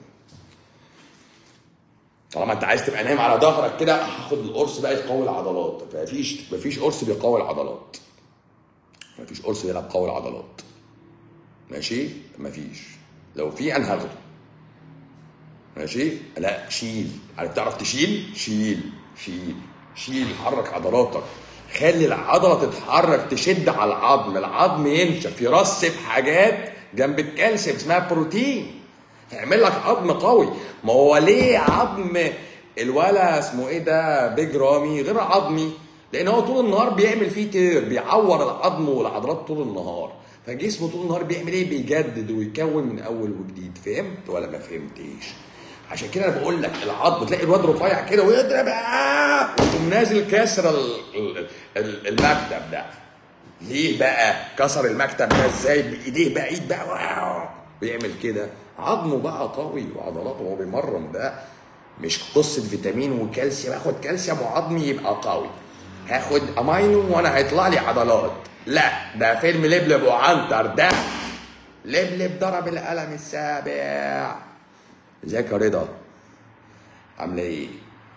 طالما انت عايز تبقى نايم على ظهرك كده هاخد القرص بقى يقوي العضلات مفيش مفيش قرص بيقوي العضلات مفيش قرص بيلعب قوي العضلات ماشي مفيش لو في انا هاخده ماشي لا شيل عارف تعرف تشيل شيل شيل شيل حرك عضلاتك خلي العضله تتحرك تشد على العظم العظم ينشف يرسب حاجات جنب الكالسيوم اسمها بروتين هيعمل لك عظم قوي ما هو ليه عظم الولا اسمه ايه ده بيج رامي غير عظمي لان هو طول النهار بيعمل فيه تير بيعور العظم والعضلات طول النهار فجسمه طول النهار بيعمل ايه بيجدد ويكون من اول وجديد فهمت ولا ما فهمتيش عشان كده انا بقول لك العظم تلاقي الواد رفيع كده ويضرب آه ويقوم نازل كسر ال- ال- ال- المكتب ده ليه بقى كسر المكتب ده ازاي بايديه بقى ايد بقى واو بيعمل كده عظمه بقى قوي وعضلاته وهو بيمرن ده مش قصه فيتامين وكالسيوم اخد كالسيوم وعظمي يبقى قوي هاخد امينو وانا هيطلع لي عضلات لا ده فيلم لبلب وعنتر ده لبلب ضرب القلم السابع ازيك يا رضا عامله ايه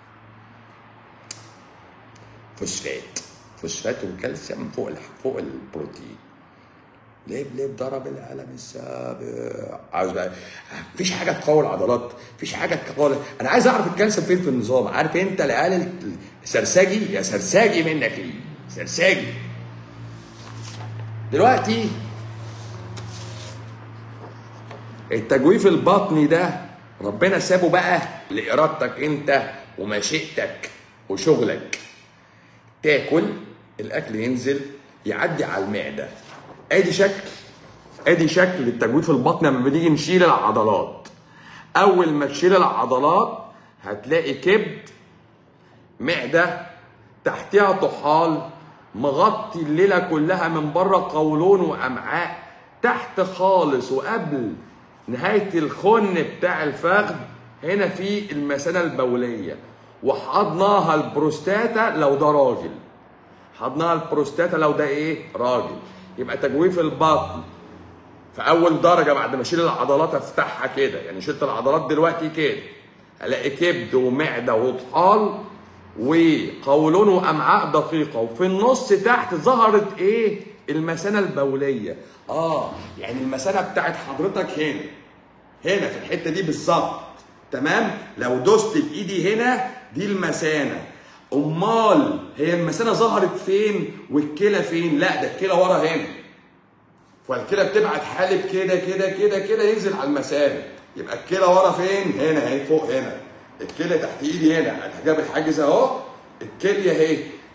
فوسفات فوسفات وكالسيوم فوق الح- فوق البروتين ليه ليه ضرب القلم السابع عاوز بقى مفيش حاجه تقوي العضلات مفيش حاجه تقوي انا عايز اعرف الكالسيوم فين في النظام عارف انت العيال السرساجي يا سرساجي منك ليه سرساجي دلوقتي التجويف البطني ده ربنا سابه بقى لارادتك انت ومشيئتك وشغلك تاكل الاكل ينزل يعدي على المعده ادي شكل ادي شكل التجويف البطني لما بنيجي نشيل العضلات اول ما تشيل العضلات هتلاقي كبد معده تحتها طحال مغطي الليله كلها من بره قولون وامعاء تحت خالص وقبل نهايه الخن بتاع الفخذ هنا في المثانه البوليه وحضناها البروستاتا لو ده راجل حضناها البروستاتا لو ده ايه راجل يبقى تجويف البطن في اول درجه بعد ما اشيل العضلات افتحها كده يعني شلت العضلات دلوقتي كده الاقي كبد ومعده وطحال وقولون وامعاء دقيقه وفي النص تحت ظهرت ايه المثانه البوليه اه يعني المثانه بتاعت حضرتك هنا هنا في الحته دي بالظبط تمام لو دوست بايدي هنا دي المثانه امال هي المثانه ظهرت فين والكلى فين لا ده الكلى ورا هنا فالكلى بتبعت حالب كده كده كده كده ينزل على المثانه يبقى الكلى ورا فين هنا اهي فوق هنا الكلى تحت ايدي هنا جاب الحاجز اهو الكليه اهي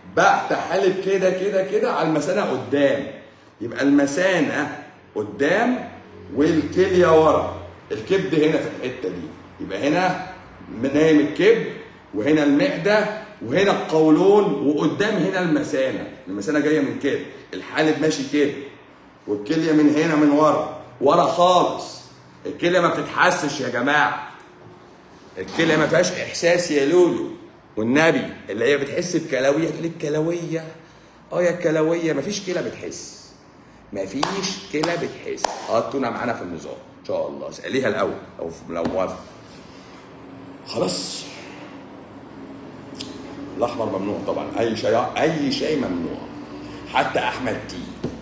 بعت حالب كده كده كده على المثانه قدام يبقى المثانه قدام والكليه ورا الكبد هنا في الحته دي يبقى هنا نايم الكبد وهنا المعده وهنا القولون وقدام هنا المثانه المثانه جايه من كده الحالب ماشي كده والكليه من هنا من ورا ورا خالص الكليه ما بتتحسش يا جماعه الكليه ما فيهاش احساس يا لولو والنبي اللي هي بتحس بكلاويه تقول لك كلاويه اه يا كلاويه ما فيش كلى بتحس ما فيش كلى بتحس اه التونه معانا في النظام ان شاء الله اساليها الاول لو لو موافق خلاص الاحمر ممنوع طبعا اي شيء اي شيء ممنوع حتى احمد تي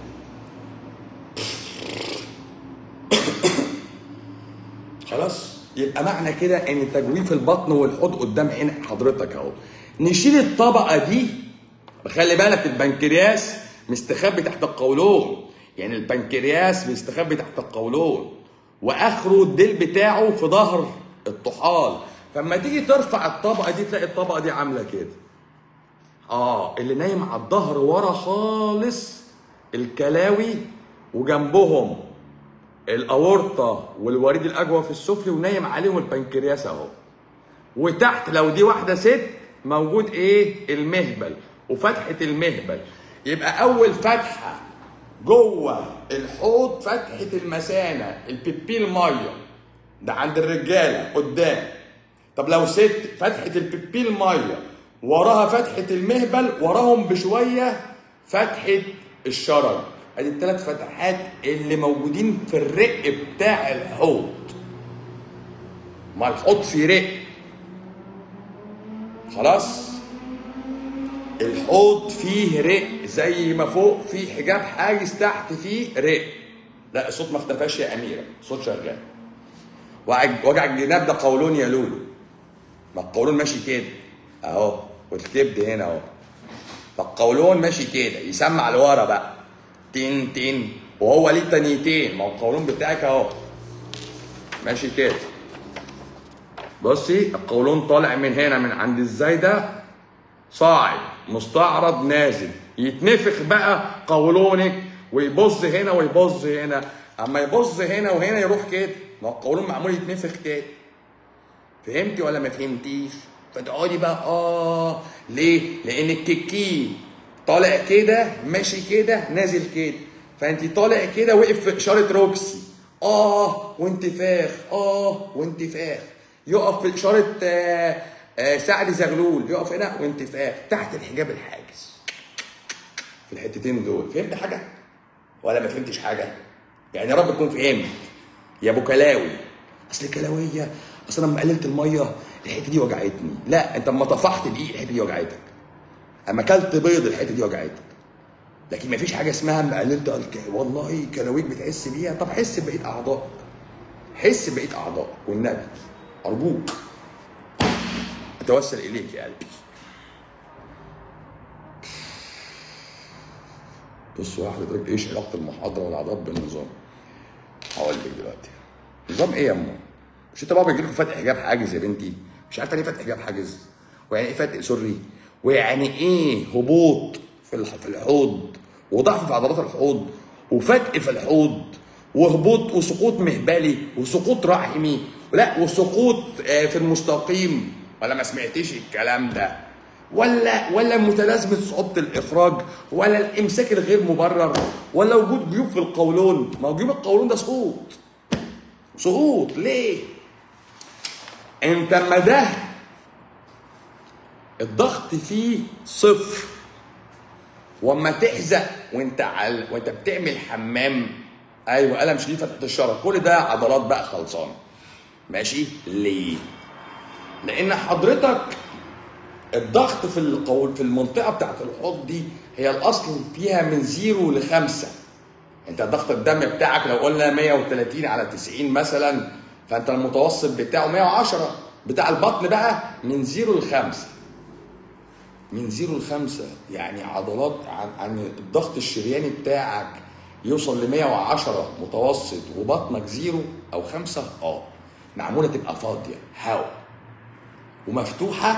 خلاص يبقى معنى كده ان تجويف البطن والحوض قدام عين حضرتك اهو نشيل الطبقه دي خلي بالك البنكرياس مستخبي تحت القولون يعني البنكرياس مستخبي تحت القولون واخره الديل بتاعه في ظهر الطحال فلما تيجي ترفع الطبقه دي تلاقي الطبقه دي عامله كده اه اللي نايم على الظهر ورا خالص الكلاوي وجنبهم الاورطه والوريد الاجوف السفلي ونايم عليهم البنكرياس اهو وتحت لو دي واحده ست موجود ايه المهبل وفتحه المهبل يبقى اول فتحه جوه الحوض فتحه المثانه البيبيل ميه ده عند الرجاله قدام طب لو ست فتحه البيبيل ميه وراها فتحه المهبل وراهم بشويه فتحه الشرج ادي الثلاث فتحات اللي موجودين في الرق بتاع الحوض ما الحوض فيه رق خلاص الحوض فيه رق زي ما فوق في حجاب حاجز تحت فيه رق لا الصوت ما اختفاش يا اميره الصوت شغال وجع وجع الجناب ده قولون يا لولو ما القولون ماشي كده اهو والكبد هنا اهو فالقولون ماشي كده يسمع لورا بقى تين تين وهو ليه تانيتين ما هو القولون بتاعك اهو ماشي كده بصي القولون طالع من هنا من عند الزايده صاعد مستعرض نازل يتنفخ بقى قولونك ويبص هنا ويبص هنا اما يبص هنا وهنا يروح كده ما هو القولون معمول يتنفخ كده فهمتي ولا ما فهمتيش فتقعدي بقى اه ليه لان الكيكي طالع كده ماشي كده نازل كده فانت طالع كده وقف في اشاره روكسي اه وانتفاخ اه وانتفاخ يقف في اشاره آه آه سعد زغلول يقف هنا وانتفاخ تحت الحجاب الحاجز في الحتتين دول فهمت حاجه ولا ما فهمتش حاجه يعني يا رب تكون فهمت يا ابو كلاوي اصل كلاويه اصل انا لما قللت الميه الحته دي وجعتني لا انت اما طفحت دقيق الحته دي وجعتك اما اكلت بيض الحته دي وجعتك لكن ما فيش حاجه اسمها اما قللت الك... والله كلاويك بتحس بيها طب حس بقيه اعضائك حس بقيه اعضائك والنبي ارجوك اتوسل اليك يا قلبي بصوا يا حضرتك ايش علاقه المحاضره والعضلات بالنظام هقول لك دلوقتي نظام ايه يا امه مش انت بقى بيجي لكم فتح حجاب حاجز يا بنتي مش عارفه ليه فتح حجاب حاجز ويعني ايه فتح سري ويعني ايه هبوط في الح- في الحوض وضعف في عضلات الحوض وفتق في الحوض وهبوط وسقوط مهبلي وسقوط رحمي لا وسقوط آه، في المستقيم ولا ما سمعتيش الكلام ده ولا ولا متلازمه صعوبه الاخراج ولا الامساك الغير مبرر ولا وجود جيوب في القولون ما هو جيوب القولون ده سقوط سقوط ليه انت اما ده الضغط فيه صفر واما تحزق وانت عل... وانت بتعمل حمام ايوه الم شديد فتحه الشرج كل ده عضلات بقى خلصانه ماشي ليه لان حضرتك الضغط في القول في المنطقه بتاعت الحوض دي هي الاصل فيها من زيرو لخمسة انت ضغط الدم بتاعك لو قلنا 130 على 90 مثلا فانت المتوسط بتاعه 110 بتاع البطن بقى من زيرو لخمسة من زيرو لخمسة يعني عضلات عن, عن الضغط الشرياني بتاعك يوصل ل 110 متوسط وبطنك زيرو او خمسة اه معمولة تبقى فاضية هواء ومفتوحة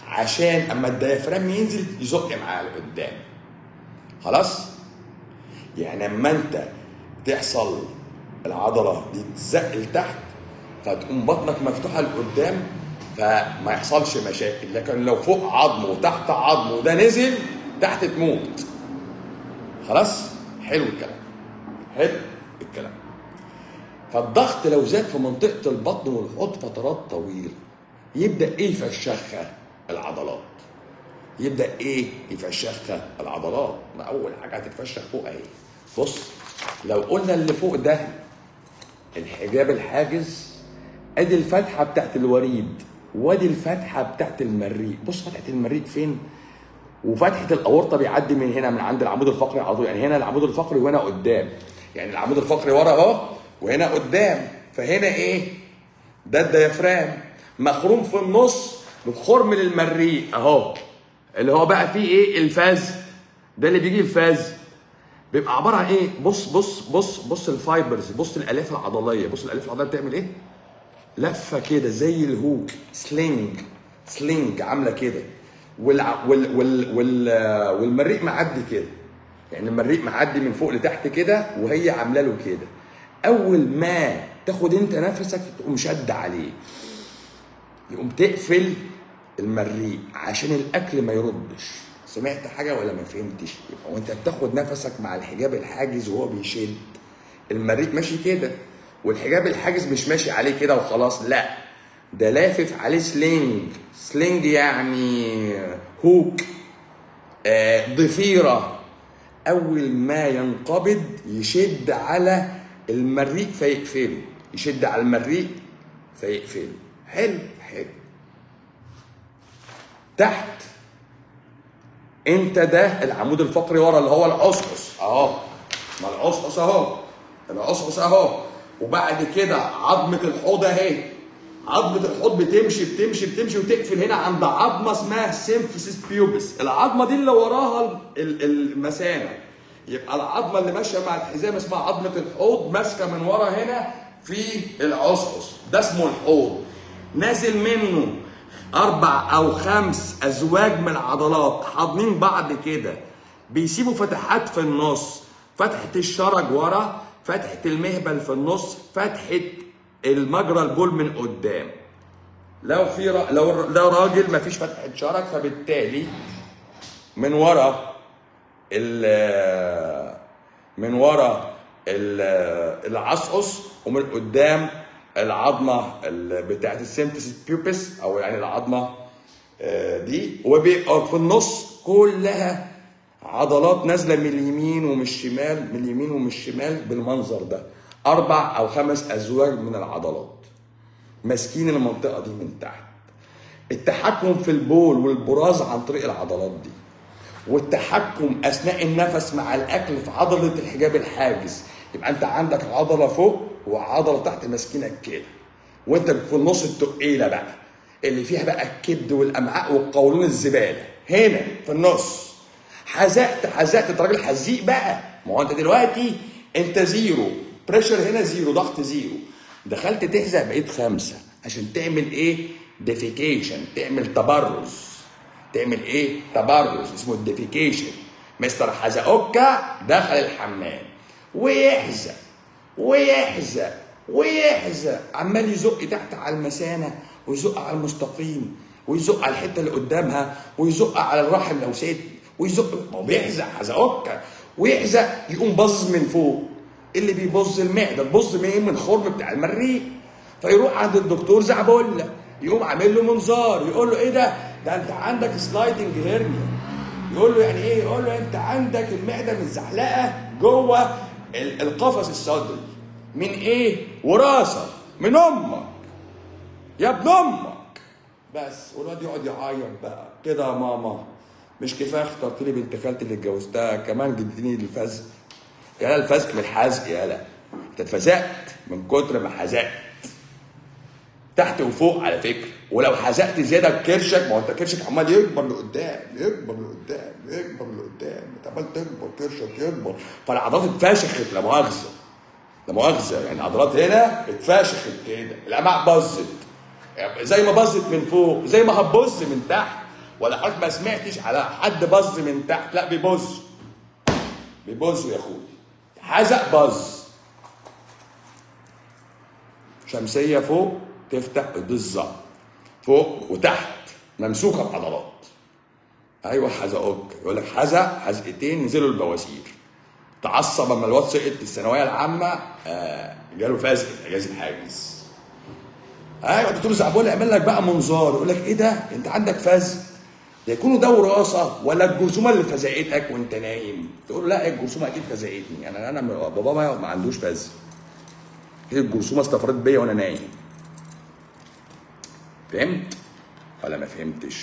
عشان اما الديافرام ينزل يزق معاه لقدام خلاص يعني اما انت تحصل العضله دي تزق لتحت فتقوم بطنك مفتوحه لقدام فما يحصلش مشاكل لكن لو فوق عظم وتحت عظم وده نزل تحت تموت خلاص حلو الكلام حلو الكلام فالضغط لو زاد في منطقه البطن والحوض فترات طويله يبدا ايه يفشخها العضلات يبدا ايه يفشخها العضلات ما اول حاجه هتتفشخ فوق اهي بص لو قلنا اللي فوق ده الحجاب الحاجز ادي الفتحه بتاعت الوريد وادي الفتحه بتاعت المريء بص فتحه المريء فين وفتحه الاورطه بيعدي من هنا من عند العمود الفقري على طول يعني هنا العمود الفقري وهنا قدام يعني العمود الفقري ورا اهو وهنا قدام فهنا ايه ده الديافرام مخروم في النص بخرم للمريء اهو اللي هو بقى فيه ايه الفاز ده اللي بيجي الفاز بيبقى عباره عن ايه بص بص بص بص الفايبرز بص الالياف العضليه بص الالياف العضليه بتعمل ايه لفه كده زي الهوك سلينج سلينج عامله كده والع... وال... وال... وال... والمريء معدي كده يعني المريء معدي من فوق لتحت كده وهي عامله له كده اول ما تاخد انت نفسك تقوم شد عليه يقوم تقفل المريء عشان الاكل ما يردش سمعت حاجه ولا ما فهمتش يبقى وانت بتاخد نفسك مع الحجاب الحاجز وهو بيشد المريء ماشي كده والحجاب الحاجز مش ماشي عليه كده وخلاص لا ده لافف عليه سلينج سلينج يعني هوك آه ضفيره اول ما ينقبض يشد على المريء فيقفله يشد على المريء فيقفله حلو حلو تحت انت ده العمود الفقري ورا اللي هو العصعص اهو ما العصعص اهو العصعص اهو وبعد كده عظمه الحوض اهي عظمه الحوض بتمشي بتمشي بتمشي وتقفل هنا عند عظمه اسمها سيمفيسيس بيوبس العظمه دي اللي وراها المثانه يبقى العظمه اللي ماشيه مع الحزام اسمها عظمه الحوض ماسكه من ورا هنا في العصعص ده اسمه الحوض نازل منه اربع او خمس ازواج من العضلات حاضنين بعض كده بيسيبوا فتحات في النص فتحه الشرج ورا فتحه المهبل في النص فتحه المجرى البول من قدام لو في را... لو لو راجل ما فيش فتحه شرج فبالتالي من ورا ال من ورا العصعص ومن قدام العظمه بتاعت السيمفيسيس بيوبس او يعني العظمه دي وبيبقى في النص كلها عضلات نازله من اليمين ومن الشمال من اليمين ومن الشمال بالمنظر ده اربع او خمس ازواج من العضلات ماسكين المنطقه دي من تحت التحكم في البول والبراز عن طريق العضلات دي والتحكم اثناء النفس مع الاكل في عضله الحجاب الحاجز يبقى انت عندك عضله فوق وعضله تحت ماسكينك كده وانت في النص التقيله بقى اللي فيها بقى الكبد والامعاء والقولون الزباله هنا في النص حزقت حزقت انت راجل حزيق بقى ما هو انت دلوقتي انت زيرو بريشر هنا زيرو ضغط زيرو دخلت تحزق بقيت خمسه عشان تعمل ايه؟ ديفيكيشن تعمل تبرز تعمل ايه؟ تبرز اسمه الديفيكيشن مستر حزقوكا دخل الحمام ويحزق ويحزق ويحزق عمال يزق تحت على المثانه ويزق على المستقيم ويزق على الحته اللي قدامها ويزق على الرحم لو ست ويزق ما هو بيحزق حزقوكا ويحزق يقوم باظ من فوق اللي بيبظ المعده تبظ من ايه من الخرم بتاع المريء فيروح عند الدكتور زعبله يقوم عامل له منظار يقول له ايه ده ده انت عندك سلايدنج هيرنيا يقول له يعني ايه يقول له انت عندك المعده متزحلقه جوه القفص الصدري من ايه وراثه من امك يا ابن امك بس والواد يقعد يعيط بقى كده يا ماما مش كفايه اخترت لي بنت خالتي اللي اتجوزتها كمان جبتني الفزق يالا الفزق من الحزق يالا انت اتفزقت من كتر ما حزقت تحت وفوق على فكره ولو حزقت زياده كرشك ما هو انت كرشك عمال يكبر لقدام يكبر لقدام يكبر لقدام انت عمال تكبر كرشك يكبر فالعضلات اتفشخت لا مؤاخذه لا مؤاخذه يعني العضلات هنا اتفشخت كده الامعاء باظت زي ما باظت من فوق زي ما هتبص من تحت ولا حضرتك ما سمعتش على حد بز من تحت لا بيبز بيبز يا اخوي حزق بز شمسيه فوق تفتح بالظبط فوق وتحت ممسوكه بعضلات ايوه حزقوك يقول لك حزق حزقتين نزلوا البواسير تعصب اما الواد سقط في الثانويه العامه آه جاله فزق في حجاز الحاجز ايوه الدكتور زعبول يعمل لك بقى منظار يقول لك ايه ده انت عندك فزق ده يكونوا ده وراثه ولا الجرثومه اللي فزقتك وانت نايم تقول له لا الجرثومه اكيد فزقتني يعني انا بابا ما, ما عندوش فزق هي الجرثومه استفردت بيا وانا نايم فهمت ولا ما فهمتش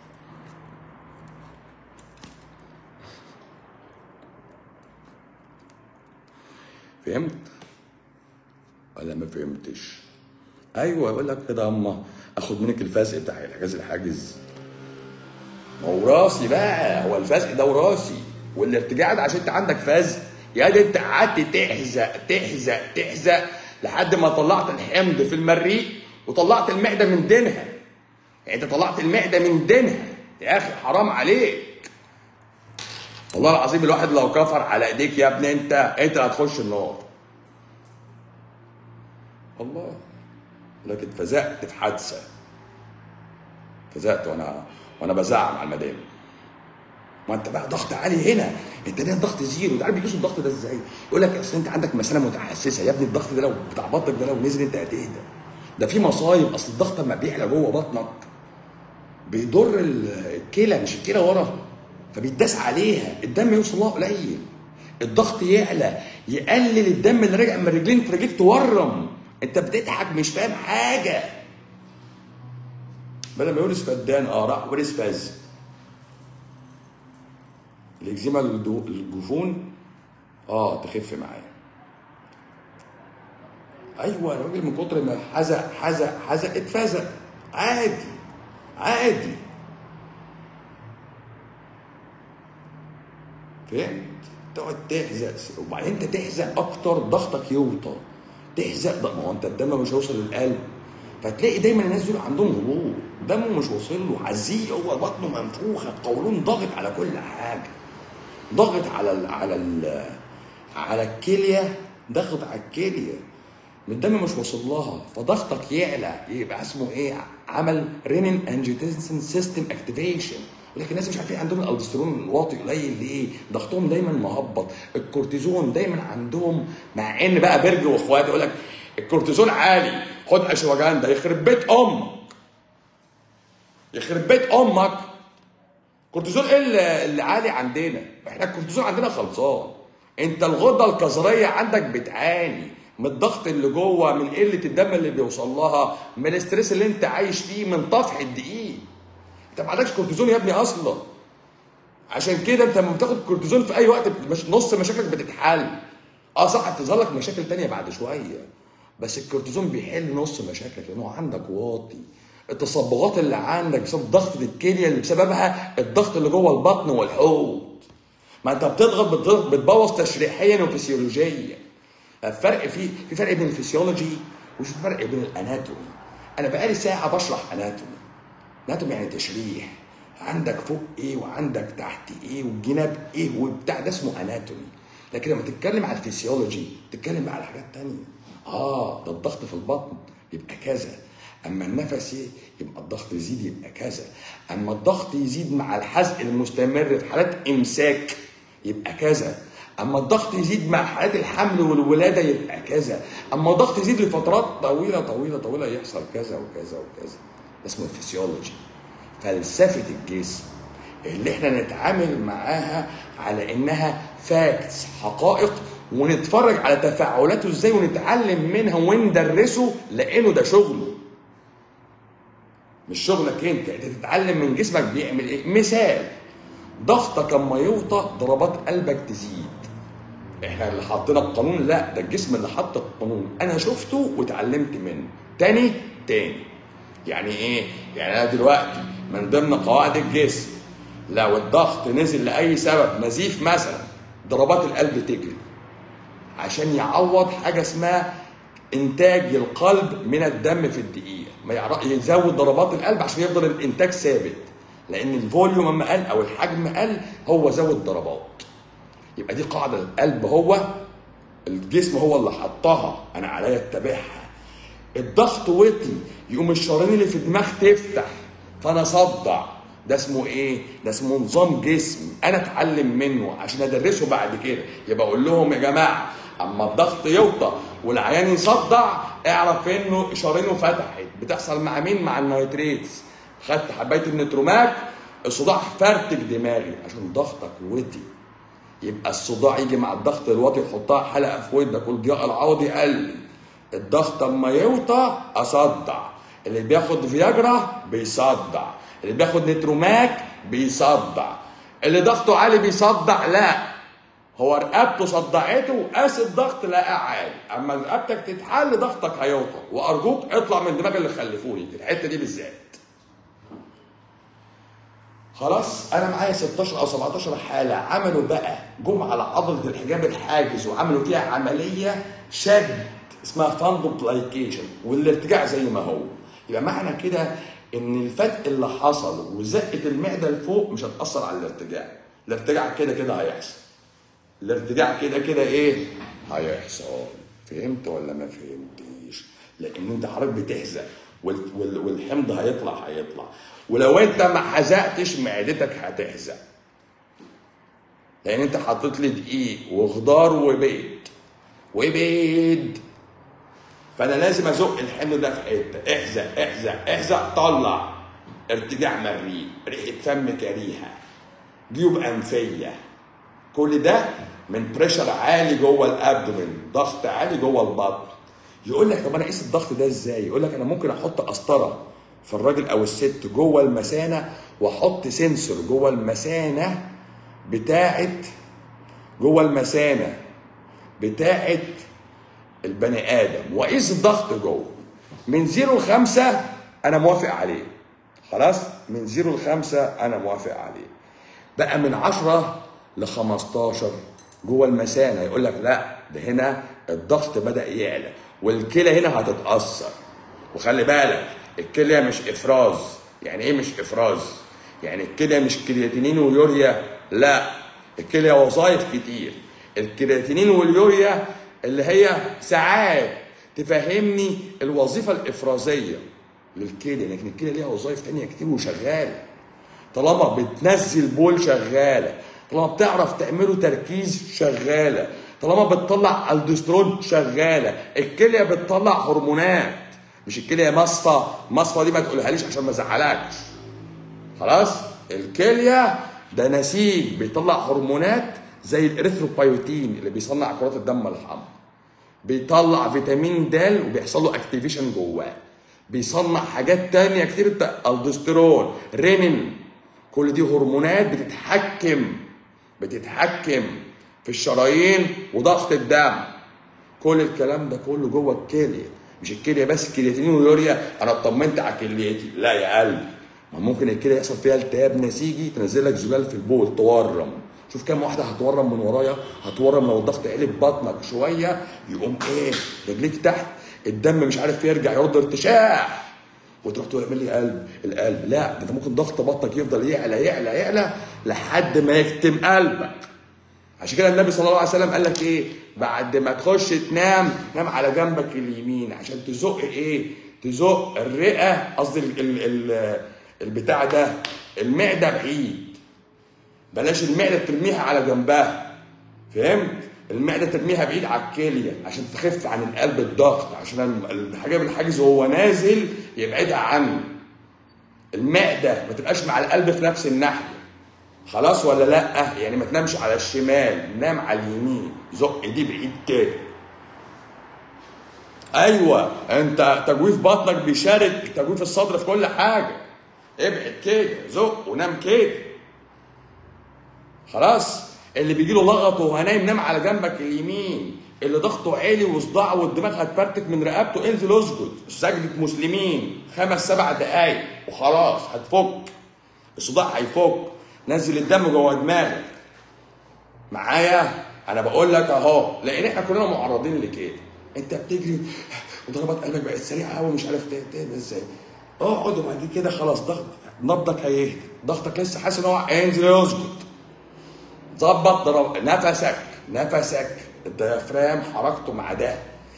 فهمت ولا ما فهمتش ايوه يقول لك كده اما اخد منك الفزق بتاع الحجاز الحاجز ما هو وراثي بقى هو الفزق ده وراثي والارتجاع ده عشان انت عندك فزق يا دي انت قعدت تحزق تحزق تحزق لحد ما طلعت الحمض في المريء وطلعت المعده من دينها يعني انت طلعت المعده من دينها يا اخي حرام عليك والله العظيم الواحد لو كفر على ايديك يا ابني انت انت اللي هتخش النار والله لكن فزقت في حادثه فزقت وانا وانا بزعم على المدام ما انت بقى ضغط عالي هنا انت ليه الضغط زيرو انت عارف بيقيسوا الضغط ده ازاي يقول لك اصل انت عندك مساله متحسسه يا ابني الضغط ده لو بتاع بطنك ده لو نزل انت هتهدى ده في مصايب اصل الضغط لما بيعلى جوه بطنك بيضر الكلى مش الكلى ورا فبيتداس عليها الدم يوصل لها قليل الضغط يعلى يقلل الدم اللي راجع من رجلين في رجليك تورم انت بتضحك مش فاهم حاجه بدل ما يقول فدان اه راح ورث فاز الاكزيما الجفون اه تخف معايا ايوه الراجل من كتر ما حزق حزق حزق اتفزق عادي عادي فهمت؟ تقعد تحزق وبعدين انت تحزق اكتر ضغطك يوطى تحزق ده ما هو انت الدم مش هيوصل للقلب فتلاقي دايما الناس دول عندهم هبوط دمه مش واصل له حزيق هو بطنه منفوخه القولون ضاغط على كل حاجه ضاغط على ال على ال على الكليه ضغط على الكليه الدم مش واصل لها فضغطك يعلى يبقى اسمه ايه عمل رينين انجيوتنسين سيستم اكتيفيشن ولكن الناس مش عارفين عندهم الالدوستيرون واطي قليل ليه؟ ضغطهم دايما مهبط، الكورتيزون دايما عندهم مع ان بقى برج واخواتي يقول لك الكورتيزون عالي خد اشواجندا يخرب بيت امك يخرب بيت امك كورتيزون ايه اللي عالي عندنا؟ احنا الكورتيزون عندنا خلصان انت الغده الكظريه عندك بتعاني من الضغط اللي جوه من قله الدم اللي بيوصل لها من الاستريس اللي انت عايش فيه من طفح الدقيق انت ما عندكش كورتيزون يا ابني اصلا عشان كده انت لما بتاخد كورتيزون في اي وقت مش نص مشاكلك بتتحل اه صح هتظهر لك مشاكل تانية بعد شويه بس الكورتيزون بيحل نص مشاكلك لانه عندك واطي التصبغات اللي عندك بسبب ضغط الكليه اللي بسببها الضغط اللي جوه البطن والحوض ما انت بتضغط بتضغط بتبوظ تشريحيا وفسيولوجيا الفرق في في فرق بين الفسيولوجي وفي فرق بين الاناتومي انا بقالي ساعه بشرح اناتومي اناتومي يعني تشريح عندك فوق ايه وعندك تحت ايه والجناب ايه وبتاع ده اسمه اناتومي لكن لما تتكلم على الفسيولوجي تتكلم على حاجات تانية اه ده الضغط في البطن يبقى كذا اما النفس يبقى الضغط يزيد يبقى كذا اما الضغط يزيد مع الحزق المستمر في حالات امساك يبقى كذا اما الضغط يزيد مع حالات الحمل والولاده يبقى كذا اما الضغط يزيد لفترات طويله طويله طويله يحصل كذا وكذا وكذا ده اسمه الفسيولوجي فلسفه الجسم اللي احنا نتعامل معاها على انها فاكتس حقائق ونتفرج على تفاعلاته ازاي ونتعلم منها وندرسه لانه ده شغله مش شغلك انت انت تتعلم من جسمك بيعمل ايه مثال ضغطك اما يوطى ضربات قلبك تزيد احنا اللي حطينا القانون لا ده الجسم اللي حط القانون انا شفته واتعلمت منه تاني تاني يعني ايه يعني انا دلوقتي من ضمن قواعد الجسم لو الضغط نزل لاي سبب نزيف مثلا ضربات القلب تجري عشان يعوض حاجه اسمها انتاج القلب من الدم في الدقيقه ما يعرف يزود ضربات القلب عشان يفضل الانتاج ثابت لان الفوليوم اما قل او الحجم قل هو زود ضربات يبقى دي قاعده القلب هو الجسم هو اللي حطها انا عليا اتبعها الضغط وطي يقوم الشرايين اللي في الدماغ تفتح فانا اصدع ده اسمه ايه؟ ده اسمه نظام جسم انا اتعلم منه عشان ادرسه بعد كده يبقى اقول لهم يا جماعه اما الضغط يوطى والعيان يصدع اعرف انه شرايينه فتحت بتحصل مع مين؟ مع النيتريتس خدت حبايه النتروماك الصداع فرتك دماغي عشان ضغطك وطي يبقى الصداع يجي مع الضغط الواطي يحطها حلقه في ودنك يقول ضياء العوضي قال لي الضغط اما يوطى اصدع اللي بياخد فياجرا بيصدع اللي بياخد نتروماك بيصدع اللي ضغطه عالي بيصدع لا هو رقبته صدعته قاس الضغط لقاه عالي اما رقبتك تتحل ضغطك هيوطى وارجوك اطلع من دماغ اللي خلفوني في الحته دي بالذات خلاص انا معايا 16 او 17 حاله عملوا بقى جم على عضله الحجاب الحاجز وعملوا فيها عمليه شد اسمها فاندوبلايكيشن والارتجاع زي ما هو يبقى معنى كده ان الفتق اللي حصل وزقه المعده لفوق مش هتاثر على الارتجاع الارتجاع كده كده هيحصل الارتجاع كده كده ايه هيحصل فهمت ولا ما فهمتيش لان انت حضرتك بتحزق وال- وال- والحمض هيطلع هيطلع ولو انت ما حزقتش معدتك هتحزق لان انت حطيت لي دقيق وخضار وبيض وبيض فانا لازم ازق الحمل ده في حته احزق احزق احزق طلع ارتجاع مريء ريحه فم كريهه جيوب انفيه كل ده من بريشر عالي جوه الابدومين ضغط عالي جوه البطن يقول لك طب انا اقيس الضغط ده ازاي يقول لك انا ممكن احط قسطره في الراجل او الست جوه المثانه واحط سنسور جوه المثانه بتاعت جوه المثانه بتاعت البني ادم واقيس الضغط جوه من 0 ل 5 انا موافق عليه خلاص من 0 ل 5 انا موافق عليه بقى من 10 ل 15 جوه المثانه يقول لك لا ده هنا الضغط بدا يعلى والكلى هنا هتتاثر وخلي بالك الكليه مش افراز يعني ايه مش افراز يعني الكليه مش كرياتينين واليوريا لا الكليه وظائف كتير الكرياتينين واليوريا اللي هي ساعات تفهمني الوظيفه الافرازيه للكليه لكن الكليه ليها وظائف تانية كتير وشغاله طالما بتنزل بول شغاله طالما بتعرف تعمله تركيز شغاله طالما بتطلع الدوسترون شغاله الكليه بتطلع هرمونات مش الكليه مصفى مصفى دي ما تقولهاليش عشان ما ازعلكش خلاص الكليه ده نسيج بيطلع هرمونات زي الاريثروبايوتين اللي بيصنع كرات الدم الحمراء بيطلع فيتامين د وبيحصل له اكتيفيشن جواه بيصنع حاجات تانية كتير بتا- الدوستيرون رينين كل دي هرمونات بتتحكم بتتحكم في الشرايين وضغط الدم كل الكلام ده كله جوه الكليه مش الكليه بس كرياتينين ويوريا انا اطمنت على كليتي لا يا قلبي ما ممكن الكليه يحصل فيها التهاب نسيجي تنزل لك زلال في البول تورم شوف كام واحده هتورم من ورايا هتورم لو الضغط قلب بطنك شويه يقوم ايه رجليك تحت الدم مش عارف يرجع يرد ارتشاح وتروح تقول اعمل لي قلب القلب لا ده انت ممكن ضغط بطنك يفضل يعلى يعلى يعلى لحد ما يكتم قلبك عشان كده النبي صلى الله عليه وسلم قال لك ايه بعد ما تخش تنام نام على جنبك اليمين عشان تزق ايه تزق الرئه قصدي ال- ال- ال- البتاع ده المعده بعيد بلاش المعده ترميها على جنبها فهمت المعده ترميها بعيد على الكليه عشان تخف عن القلب الضغط عشان الحاجه بالحاجز وهو نازل يبعدها عنه المعده ما تبقاش مع القلب في نفس الناحيه خلاص ولا لا يعني ما تنامش على الشمال نام على اليمين زق دي بعيد كده ايوه انت تجويف بطنك بيشارك تجويف الصدر في كل حاجه ابعد كده زق ونام كده خلاص اللي بيجي له لغط وهو نايم نام على جنبك اليمين اللي ضغطه عالي وصداع والدماغ هتفرتك من رقبته انزل اسجد سجدة مسلمين خمس سبع دقايق وخلاص هتفك الصداع هيفك نزل الدم جوه دماغك معايا انا بقول لك اهو لان احنا كلنا معرضين لكده انت بتجري وضربات قلبك بقت سريعه قوي مش عارف ت- تهدى ازاي اقعد وبعد كده خلاص ضغط نبضك هيهدى ضغطك لسه حاسس ان هو انزل يسجد ظبط ضرب نفسك نفسك الديافرام حركته مع ده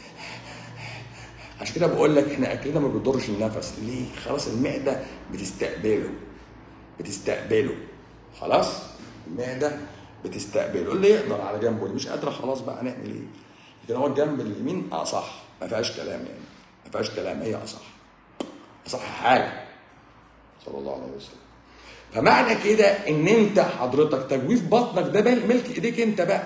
عشان كده بقول لك احنا اكلنا ما بيضرش النفس ليه؟ خلاص المعده بتستقبله بتستقبله خلاص المعده بتستقبله اللي يقدر على جنبه اللي مش قادره خلاص بقى هنعمل ايه؟ لكن هو الجنب اليمين اصح ما فيهاش كلام يعني ما فيهاش كلام هي اصح اصح حاجه صلى الله عليه وسلم فمعنى كده ان انت حضرتك تجويف بطنك ده ملك ايديك انت بقى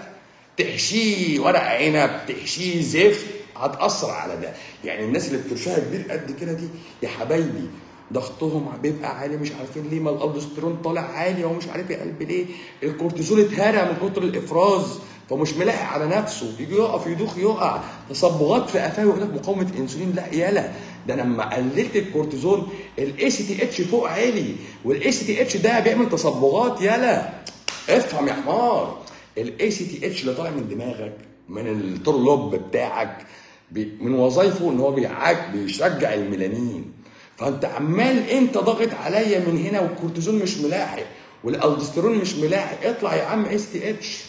تحشيه ورق عنب تحشيه زفت هتاثر على ده يعني الناس اللي بترشها كبير قد كده دي يا حبايبي ضغطهم بيبقى عالي مش عارفين ليه ما الالدوستيرون طالع عالي هو مش عارف يا قلب ليه الكورتيزول اتهرى من كتر الافراز فمش ملاحق على نفسه يجي يقف يدوخ يقع تصبغات في قفاه ويقول لك مقاومه انسولين لا يالا ده انا لما قللت الكورتيزول الاي سي تي اتش فوق عالي والاي سي تي اتش ده بيعمل تصبغات يالا افهم يا حمار الاي سي تي اتش اللي طالع من دماغك من الترلوب بتاعك بي من وظايفه ان هو بيعاك بيشجع الميلانين فانت عمال انت ضاغط عليا من هنا والكورتيزون مش ملاحق والالدوستيرون مش ملاحق اطلع يا عم اس تي اتش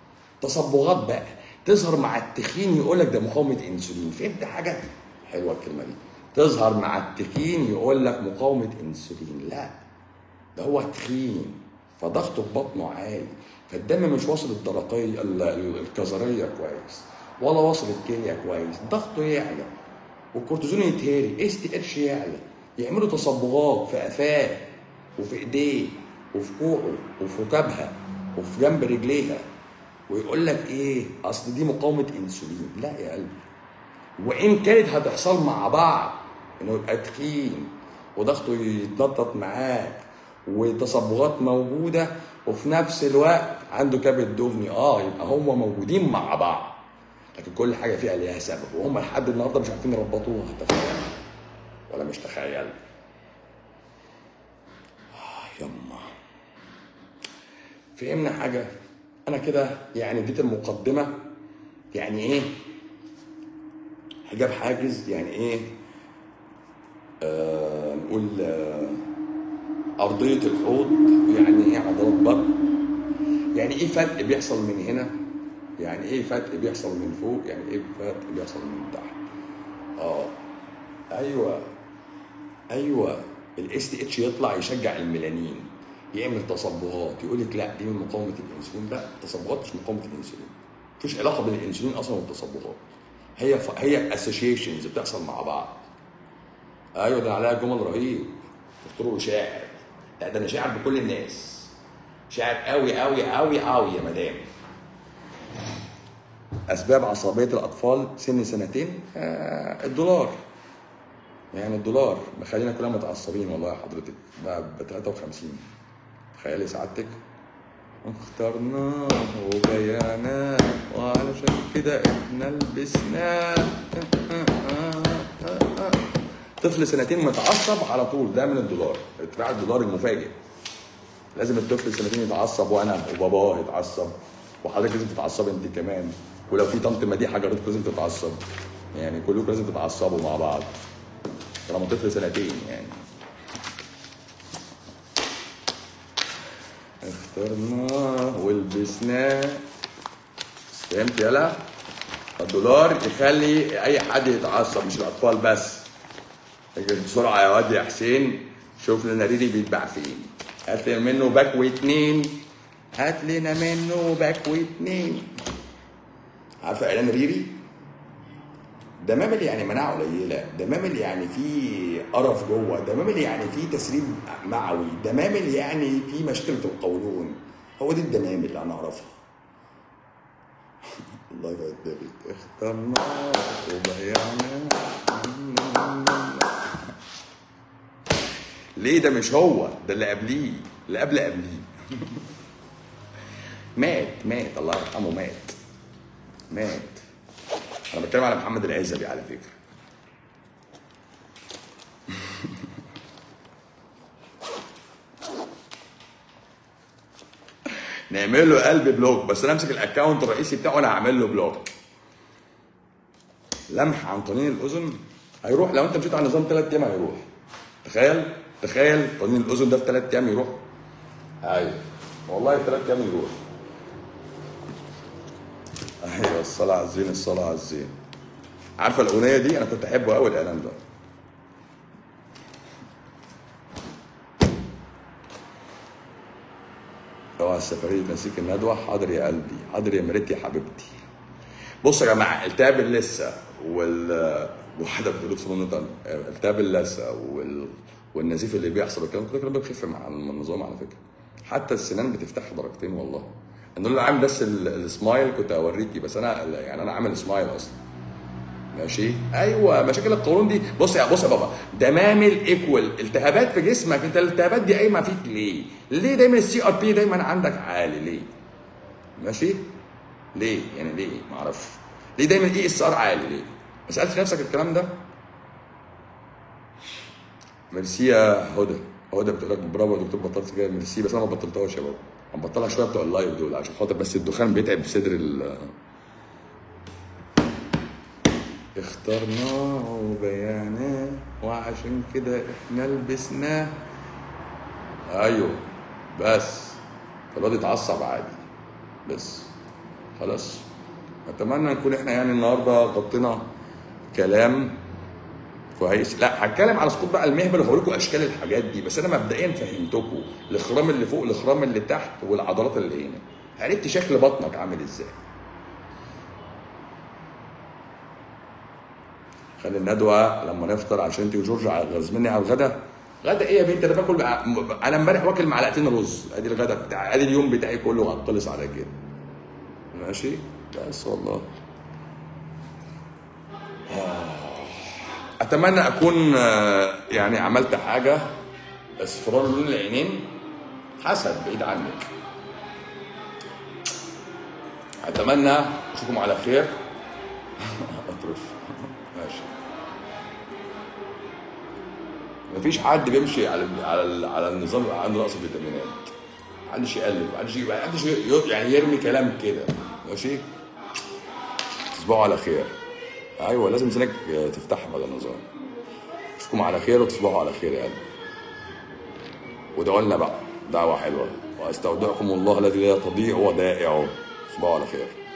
تصبغات بقى تظهر مع التخين يقول لك ده مقاومه انسولين فهمت حاجه حلوه الكلمه دي تظهر مع التخين يقول لك مقاومه انسولين لا ده هو تخين فضغطه في بطنه عالي فالدم مش واصل الدرقيه الكظريه كويس ولا واصل الكليه كويس ضغطه يعلى والكورتيزون يتهري اس تي اتش يعلى يعملوا تصبغات في قفاه وفي ايديه وفي كوعه وفي ركبها وفي جنب رجليها ويقول لك ايه اصل دي مقاومه انسولين لا يا قلبي وان كانت هتحصل مع بعض انه يبقى تخين وضغطه يتنطط معاك وتصبغات موجوده وفي نفس الوقت عنده كبد دهني اه يبقى هم موجودين مع بعض لكن كل حاجه فيها ليها سبب وهم لحد النهارده مش عارفين يربطوها تخيل ولا مش تخيل آه يما فهمنا حاجه انا كده يعني اديت المقدمه يعني ايه حجاب حاجز يعني ايه آه نقول آه ارضيه الحوض يعني ايه عضلات بطن يعني ايه فرق بيحصل من هنا يعني ايه فرق بيحصل من فوق يعني ايه فرق بيحصل من تحت اه ايوه ايوه الاس تي اتش يطلع يشجع الميلانين يعمل تصبغات يقول لك لا دي من مقاومه الانسولين لا التصبغات مش مقاومه الانسولين مفيش علاقه بين الانسولين اصلا والتصبغات هي ف... هي اسوشيشنز بتحصل مع بعض ايوه ده عليها جمل رهيب دكتور شاعر لا ده انا شاعر بكل الناس شاعر قوي قوي قوي قوي يا مدام اسباب عصبيه الاطفال سن سنتين آه الدولار يعني الدولار مخلينا كلنا متعصبين والله يا حضرتك بقى ب 53 تخيلي سعادتك اخترناه وبيعناه وعلشان كده احنا لبسناه طفل سنتين متعصب على طول ده من الدولار ارتفاع الدولار المفاجئ لازم الطفل سنتين يتعصب وانا وباباه يتعصب وحضرتك لازم تتعصب انت كمان ولو في طنط مديحه جارتك لازم تتعصب يعني كلكم لازم تتعصبوا مع بعض طالما طفل سنتين يعني اخترناه ولبسناه فهمت يلا الدولار يخلي اي حد يتعصب مش الاطفال بس لكن بسرعه يا واد يا حسين شوف لنا ريري بيتباع فين هات لنا منه باك واتنين هات لنا منه باك واتنين عارفه اعلان ريري ده مامل يعني مناعه قليله ده مامل يعني فيه قرف جوه ده مامل يعني فيه تسريب معوي ده مامل يعني فيه مشكله في القولون هو دي الدمامل اللي انا اعرفها الله يبارك فيك اخترنا وبيعنا ليه ده مش هو ده اللي قبليه اللي قبل قبليه مات مات الله يرحمه مات مات انا بتكلم على محمد العزبي على فكره نعمل له قلب بلوك بس انا امسك الاكونت الرئيسي بتاعه انا هعمل له بلوك لمح عن طنين الاذن هيروح لو انت مشيت على نظام ثلاث ايام هيروح تخيل تخيل طنين الاذن ده في ثلاث ايام يروح ايوه والله في ثلاث ايام يروح ايوه الصلاه على الزين الصلاه على الزين عارفه الاغنيه دي انا كنت احبه قوي الاعلان ده اوعى السفرية تنسيك الندوة حاضر يا قلبي حاضر يا مريتي يا حبيبتي بصوا يا جماعة التهاب اللثة وال واحدة بتقول في منطقة التهاب اللثة وال... والنزيف اللي بيحصل والكلام ده كله بيخف مع النظام على فكرة حتى السنان بتفتح درجتين والله انا اللي عامل بس ال- السمايل كنت اوريكي بس انا يعني انا عامل سمايل اصلا ماشي ايوه مشاكل القولون دي بص يا بص يا بابا دمامل ايكوال التهابات في جسمك انت الالتهابات دي قايمه فيك ليه؟ ليه دايما السي ار بي دايما عندك عالي ليه؟ ماشي؟ ليه؟ يعني ليه؟ ما اعرفش ليه دايما اي اس ار عالي ليه؟ ما سالتش نفسك الكلام ده؟ ميرسي يا هدى هدى بتقول لك برافو يا دكتور بطلت سجاير ميرسي بس انا ما بطلتهاش يا بابا هنبطلها شويه بتوع اللايف دول عشان خاطر بس الدخان بيتعب صدر ال اخترناه وبيعناه وعشان كده احنا لبسناه ايوه بس فالواد اتعصب عادي بس خلاص اتمنى نكون احنا يعني النهارده غطينا كلام كويس لا هتكلم على سقوط بقى المهبل وهقول لكم اشكال الحاجات دي بس انا مبدئيا فهمتكم الاخرام اللي فوق الاخرام اللي تحت والعضلات اللي هنا عرفت شكل بطنك عامل ازاي خلي الندوه لما نفطر عشان انت وجورج غازميني على الغدا غدا ايه يا بنت انا باكل انا امبارح واكل معلقتين رز ادي الغدا بتاعي ادي اليوم بتاعي كله خلص على كده ماشي بس والله اتمنى اكون آه، يعني عملت حاجه اصفرار لون العينين حسد بعيد عنك اتمنى اشوفكم على خير اطرش ماشي مفيش حد بيمشي على على على النظام يبقى عنده نقص فيتامينات محدش يقلب محدش محدش ي- يعني يرمي كلام كده ماشي تصبحوا على خير ايوه لازم لسانك تفتح بعد النظام اشوفكم على خير وتصبحوا على خير يا قلبي وادعوا لنا بقى دعوه حلوه واستودعكم الله الذي لا تضيع ودائعه تصبحوا على خير